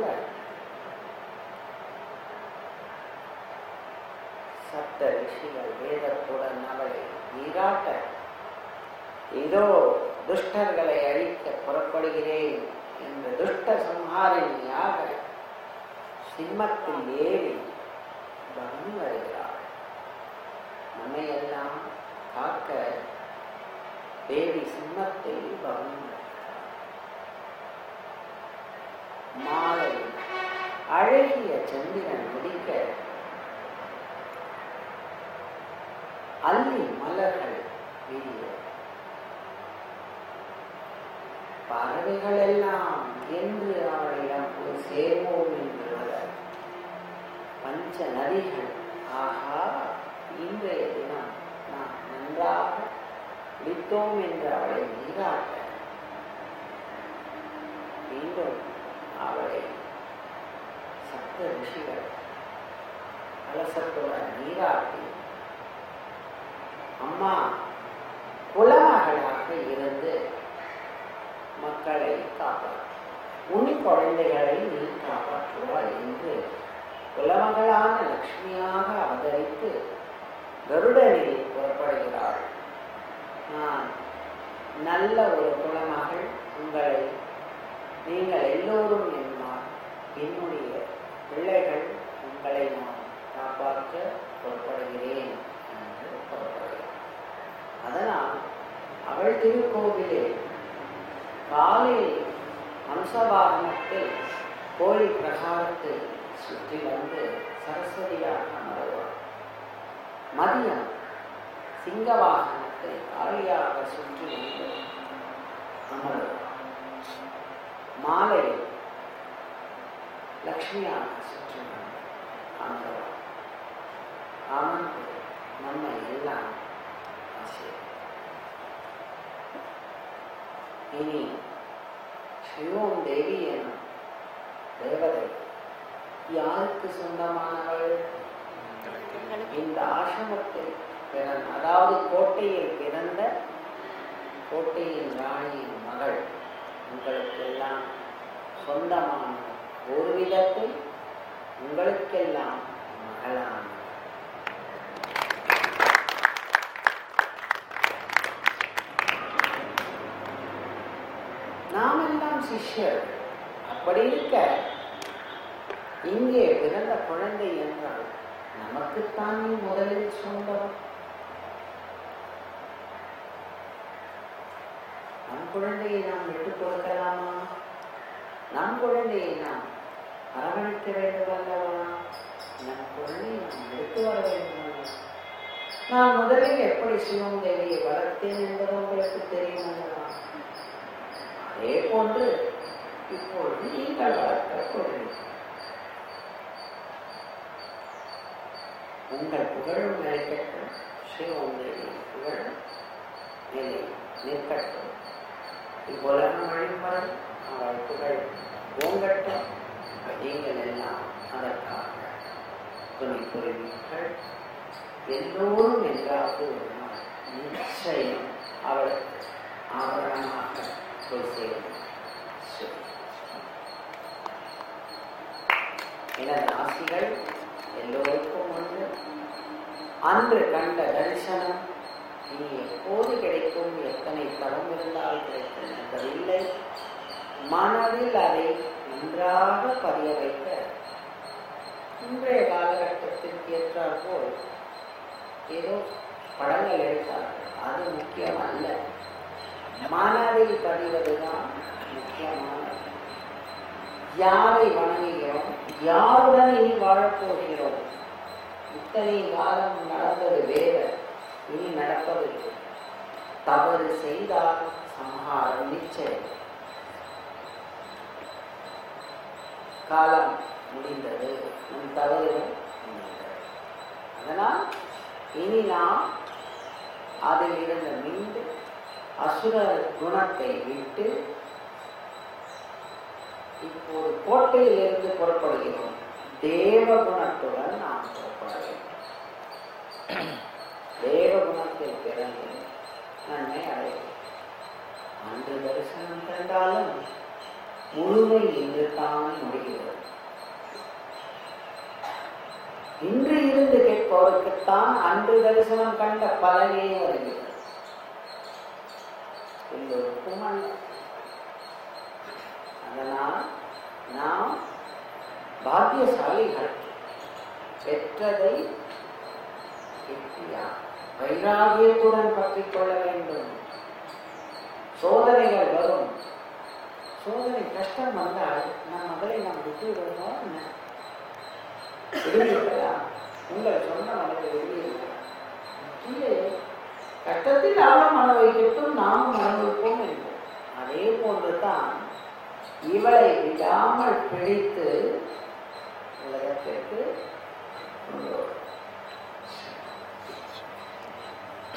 சப்த ரிஷிகள் வேதத்துடன் அவளை நீராட்ட இதோ துஷ்டர்களை அழிக்க புறப்படுகிறேன் என்ற துஷ்ட சம்ஹாரிணியாக சிம்மத்தில் ஏறி பகனி வருகிறாள் நம்மையெல்லாம் காக்க தேவி சிம்மத்தில் பகனி வருகிறாள் மாலை அழகிய சந்திரன் முடிக்க அல்லி மலர்கள் விரிய பறவைகள் எல்லாம் என்று அவளிடம் போய் சேர்வோம் என்று வர பஞ்ச நதிகள் ஆஹா இன்றைய தினம் நாம் நன்றாக விட்டோம் என்று அவளை நீராட்ட மீண்டும் அவளை சப்த ரிஷிகள் கலசத்துடன் நீராட்டி அம்மா குலமகளாக இருந்து மக்களை காப்பாற்று உன் குழந்தைகளை நீ காப்பாற்றுவாய் என்று குலமகளான லக்ஷ்மியாக அவதரித்து கருடனில் புறப்படுகிறாள் நான் நல்ல ஒரு குலமகள் உங்களை நீங்கள் எல்லோரும் என்னால் என்னுடைய பிள்ளைகள் உங்களை நான் காப்பாற்ற புறப்படுகிறேன் என்று புறப்படுகிறார் அதனால் அவள் திருக்கோவிலில் காலையில் அம்சவாகனத்தில் கோயில் பிரகாரத்தில் சுற்றி வந்து சரஸ்வதியாக அமருவார் மதியம் சிங்க வாகனத்தில் காளியாக சுற்றி வந்து அமருவார் மாலையில் லக்ஷ்மியாக சுற்றி வந்து அமருவார் அமர்ந்து நம்மை எல்லாம் ஆசீர்வதிப்பார். இனி சிவோம் தேவி எனும் தேவதை யாருக்கு சொந்தமானவள் இந்த ஆசிரமத்தில் பிறந்த அதாவது கோட்டையில் பிறந்த கோட்டையின் ராணியின் மகள் உங்களுக்கெல்லாம் சொந்தமான ஒரு விதத்தில் உங்களுக்கெல்லாம் மகளான நாம் எல்லாம் சிஷ்யர் அப்படி இருக்க இங்கே பிறந்த குழந்தை என்றால் நமக்குத்தான் நீ முதலில் சொந்தம் நம் குழந்தையை நாம் விட்டுக் கொடுக்கலாமா நம் குழந்தையை நாம் அரவணைக்க வேண்டும் அல்லவா நம் குழந்தையை நாம் எடுத்து வர வேண்டும் அல்லவா? நான் முதலில் எப்படி சிவம் தேவியை வளர்த்தேன் என்பது உங்களுக்கு தெரியும் அல்லவா அதே போன்று இப்பொழுது நீங்கள் வளர்க்க குழந்தை உங்கள் புகழும் நிலைக்கட்டும் சிவம் தேவி புகழ் நிலை நிற்கட்டும் இவ்வுலகம் அழிப்பார் அவள் புகழ் ஓங்கட்டும் நீங்கள் எல்லாம் அதற்காக துணை புரிவீர்கள் எல்லோரும் என்றாவது ஒரு நாள் நிச்சயம் அவளுக்கு ஆபரணமாக போய் சேரும் சரி. எனது ஆசிகள் எல்லோருக்கும் உண்டு அன்று கண்ட தரிசனம் இனி எப்போது கிடைக்கும் எத்தனை தரம் இருந்தால் கிடைக்கும் என்பதில்லை மனதில் அதை நன்றாக பதிய வைக்க இன்றைய காலகட்டத்திற்கு ஏற்றாற் போல் ஏதோ படங்கள் எடுத்தார்கள் அது முக்கியம் அல்ல மனதில் பதிவதுதான் முக்கியமானது யாரை வணங்குகிறோம் யாருடன் இனி வாழப்போகிறோம் இத்தனை காலம் நடந்தது வேற இனி நடப்பது தவறு செய்தால் சம்ஹாரம் நிச்சயம் காலம் முடிந்தது நம் தவறுகள் முடிந்தது அதனால் இனி நாம் அதில் இருந்த மீண்டு அசுர குணத்தை விட்டு இப்போது கோட்டையிலிருந்து புறப்படுகிறோம் தேவ குணத்துடன் நாம் புறப்பட வேண்டும் தேவ குணத்தில் பிறந்து நன்மை அடையும் அன்று தரிசனம் கண்டாலும் முழுமை இன்று தான் முடிகிறது இன்று இருந்து கேட்பவருக்குத்தான் அன்று தரிசனம் கண்ட பலனே வருகிறது எல்லோருக்கும் அல்ல அதனால் நாம் பாக்கியசாலிகள் பெற்றதை வெற்றியா வைராகியத்துடன் பற்றிக் கொள்ள வேண்டும் சோதனைகள் வரும் சோதனை கஷ்டம் வந்தால் நம் மகளை நாம் விட்டு விடுவோம் என்ன விடுவீர்களா உங்கள் சொந்த மகளை விடுவீர்களா இல்லை கட்டத்தில் அவளும் அனுபவிக்கட்டும் நாமும் அனுபவிப்போம் என்போம் அதே போன்றுதான் இவளை விடாமல் பிடித்து உலகத்திற்கு கொண்டு வரும்.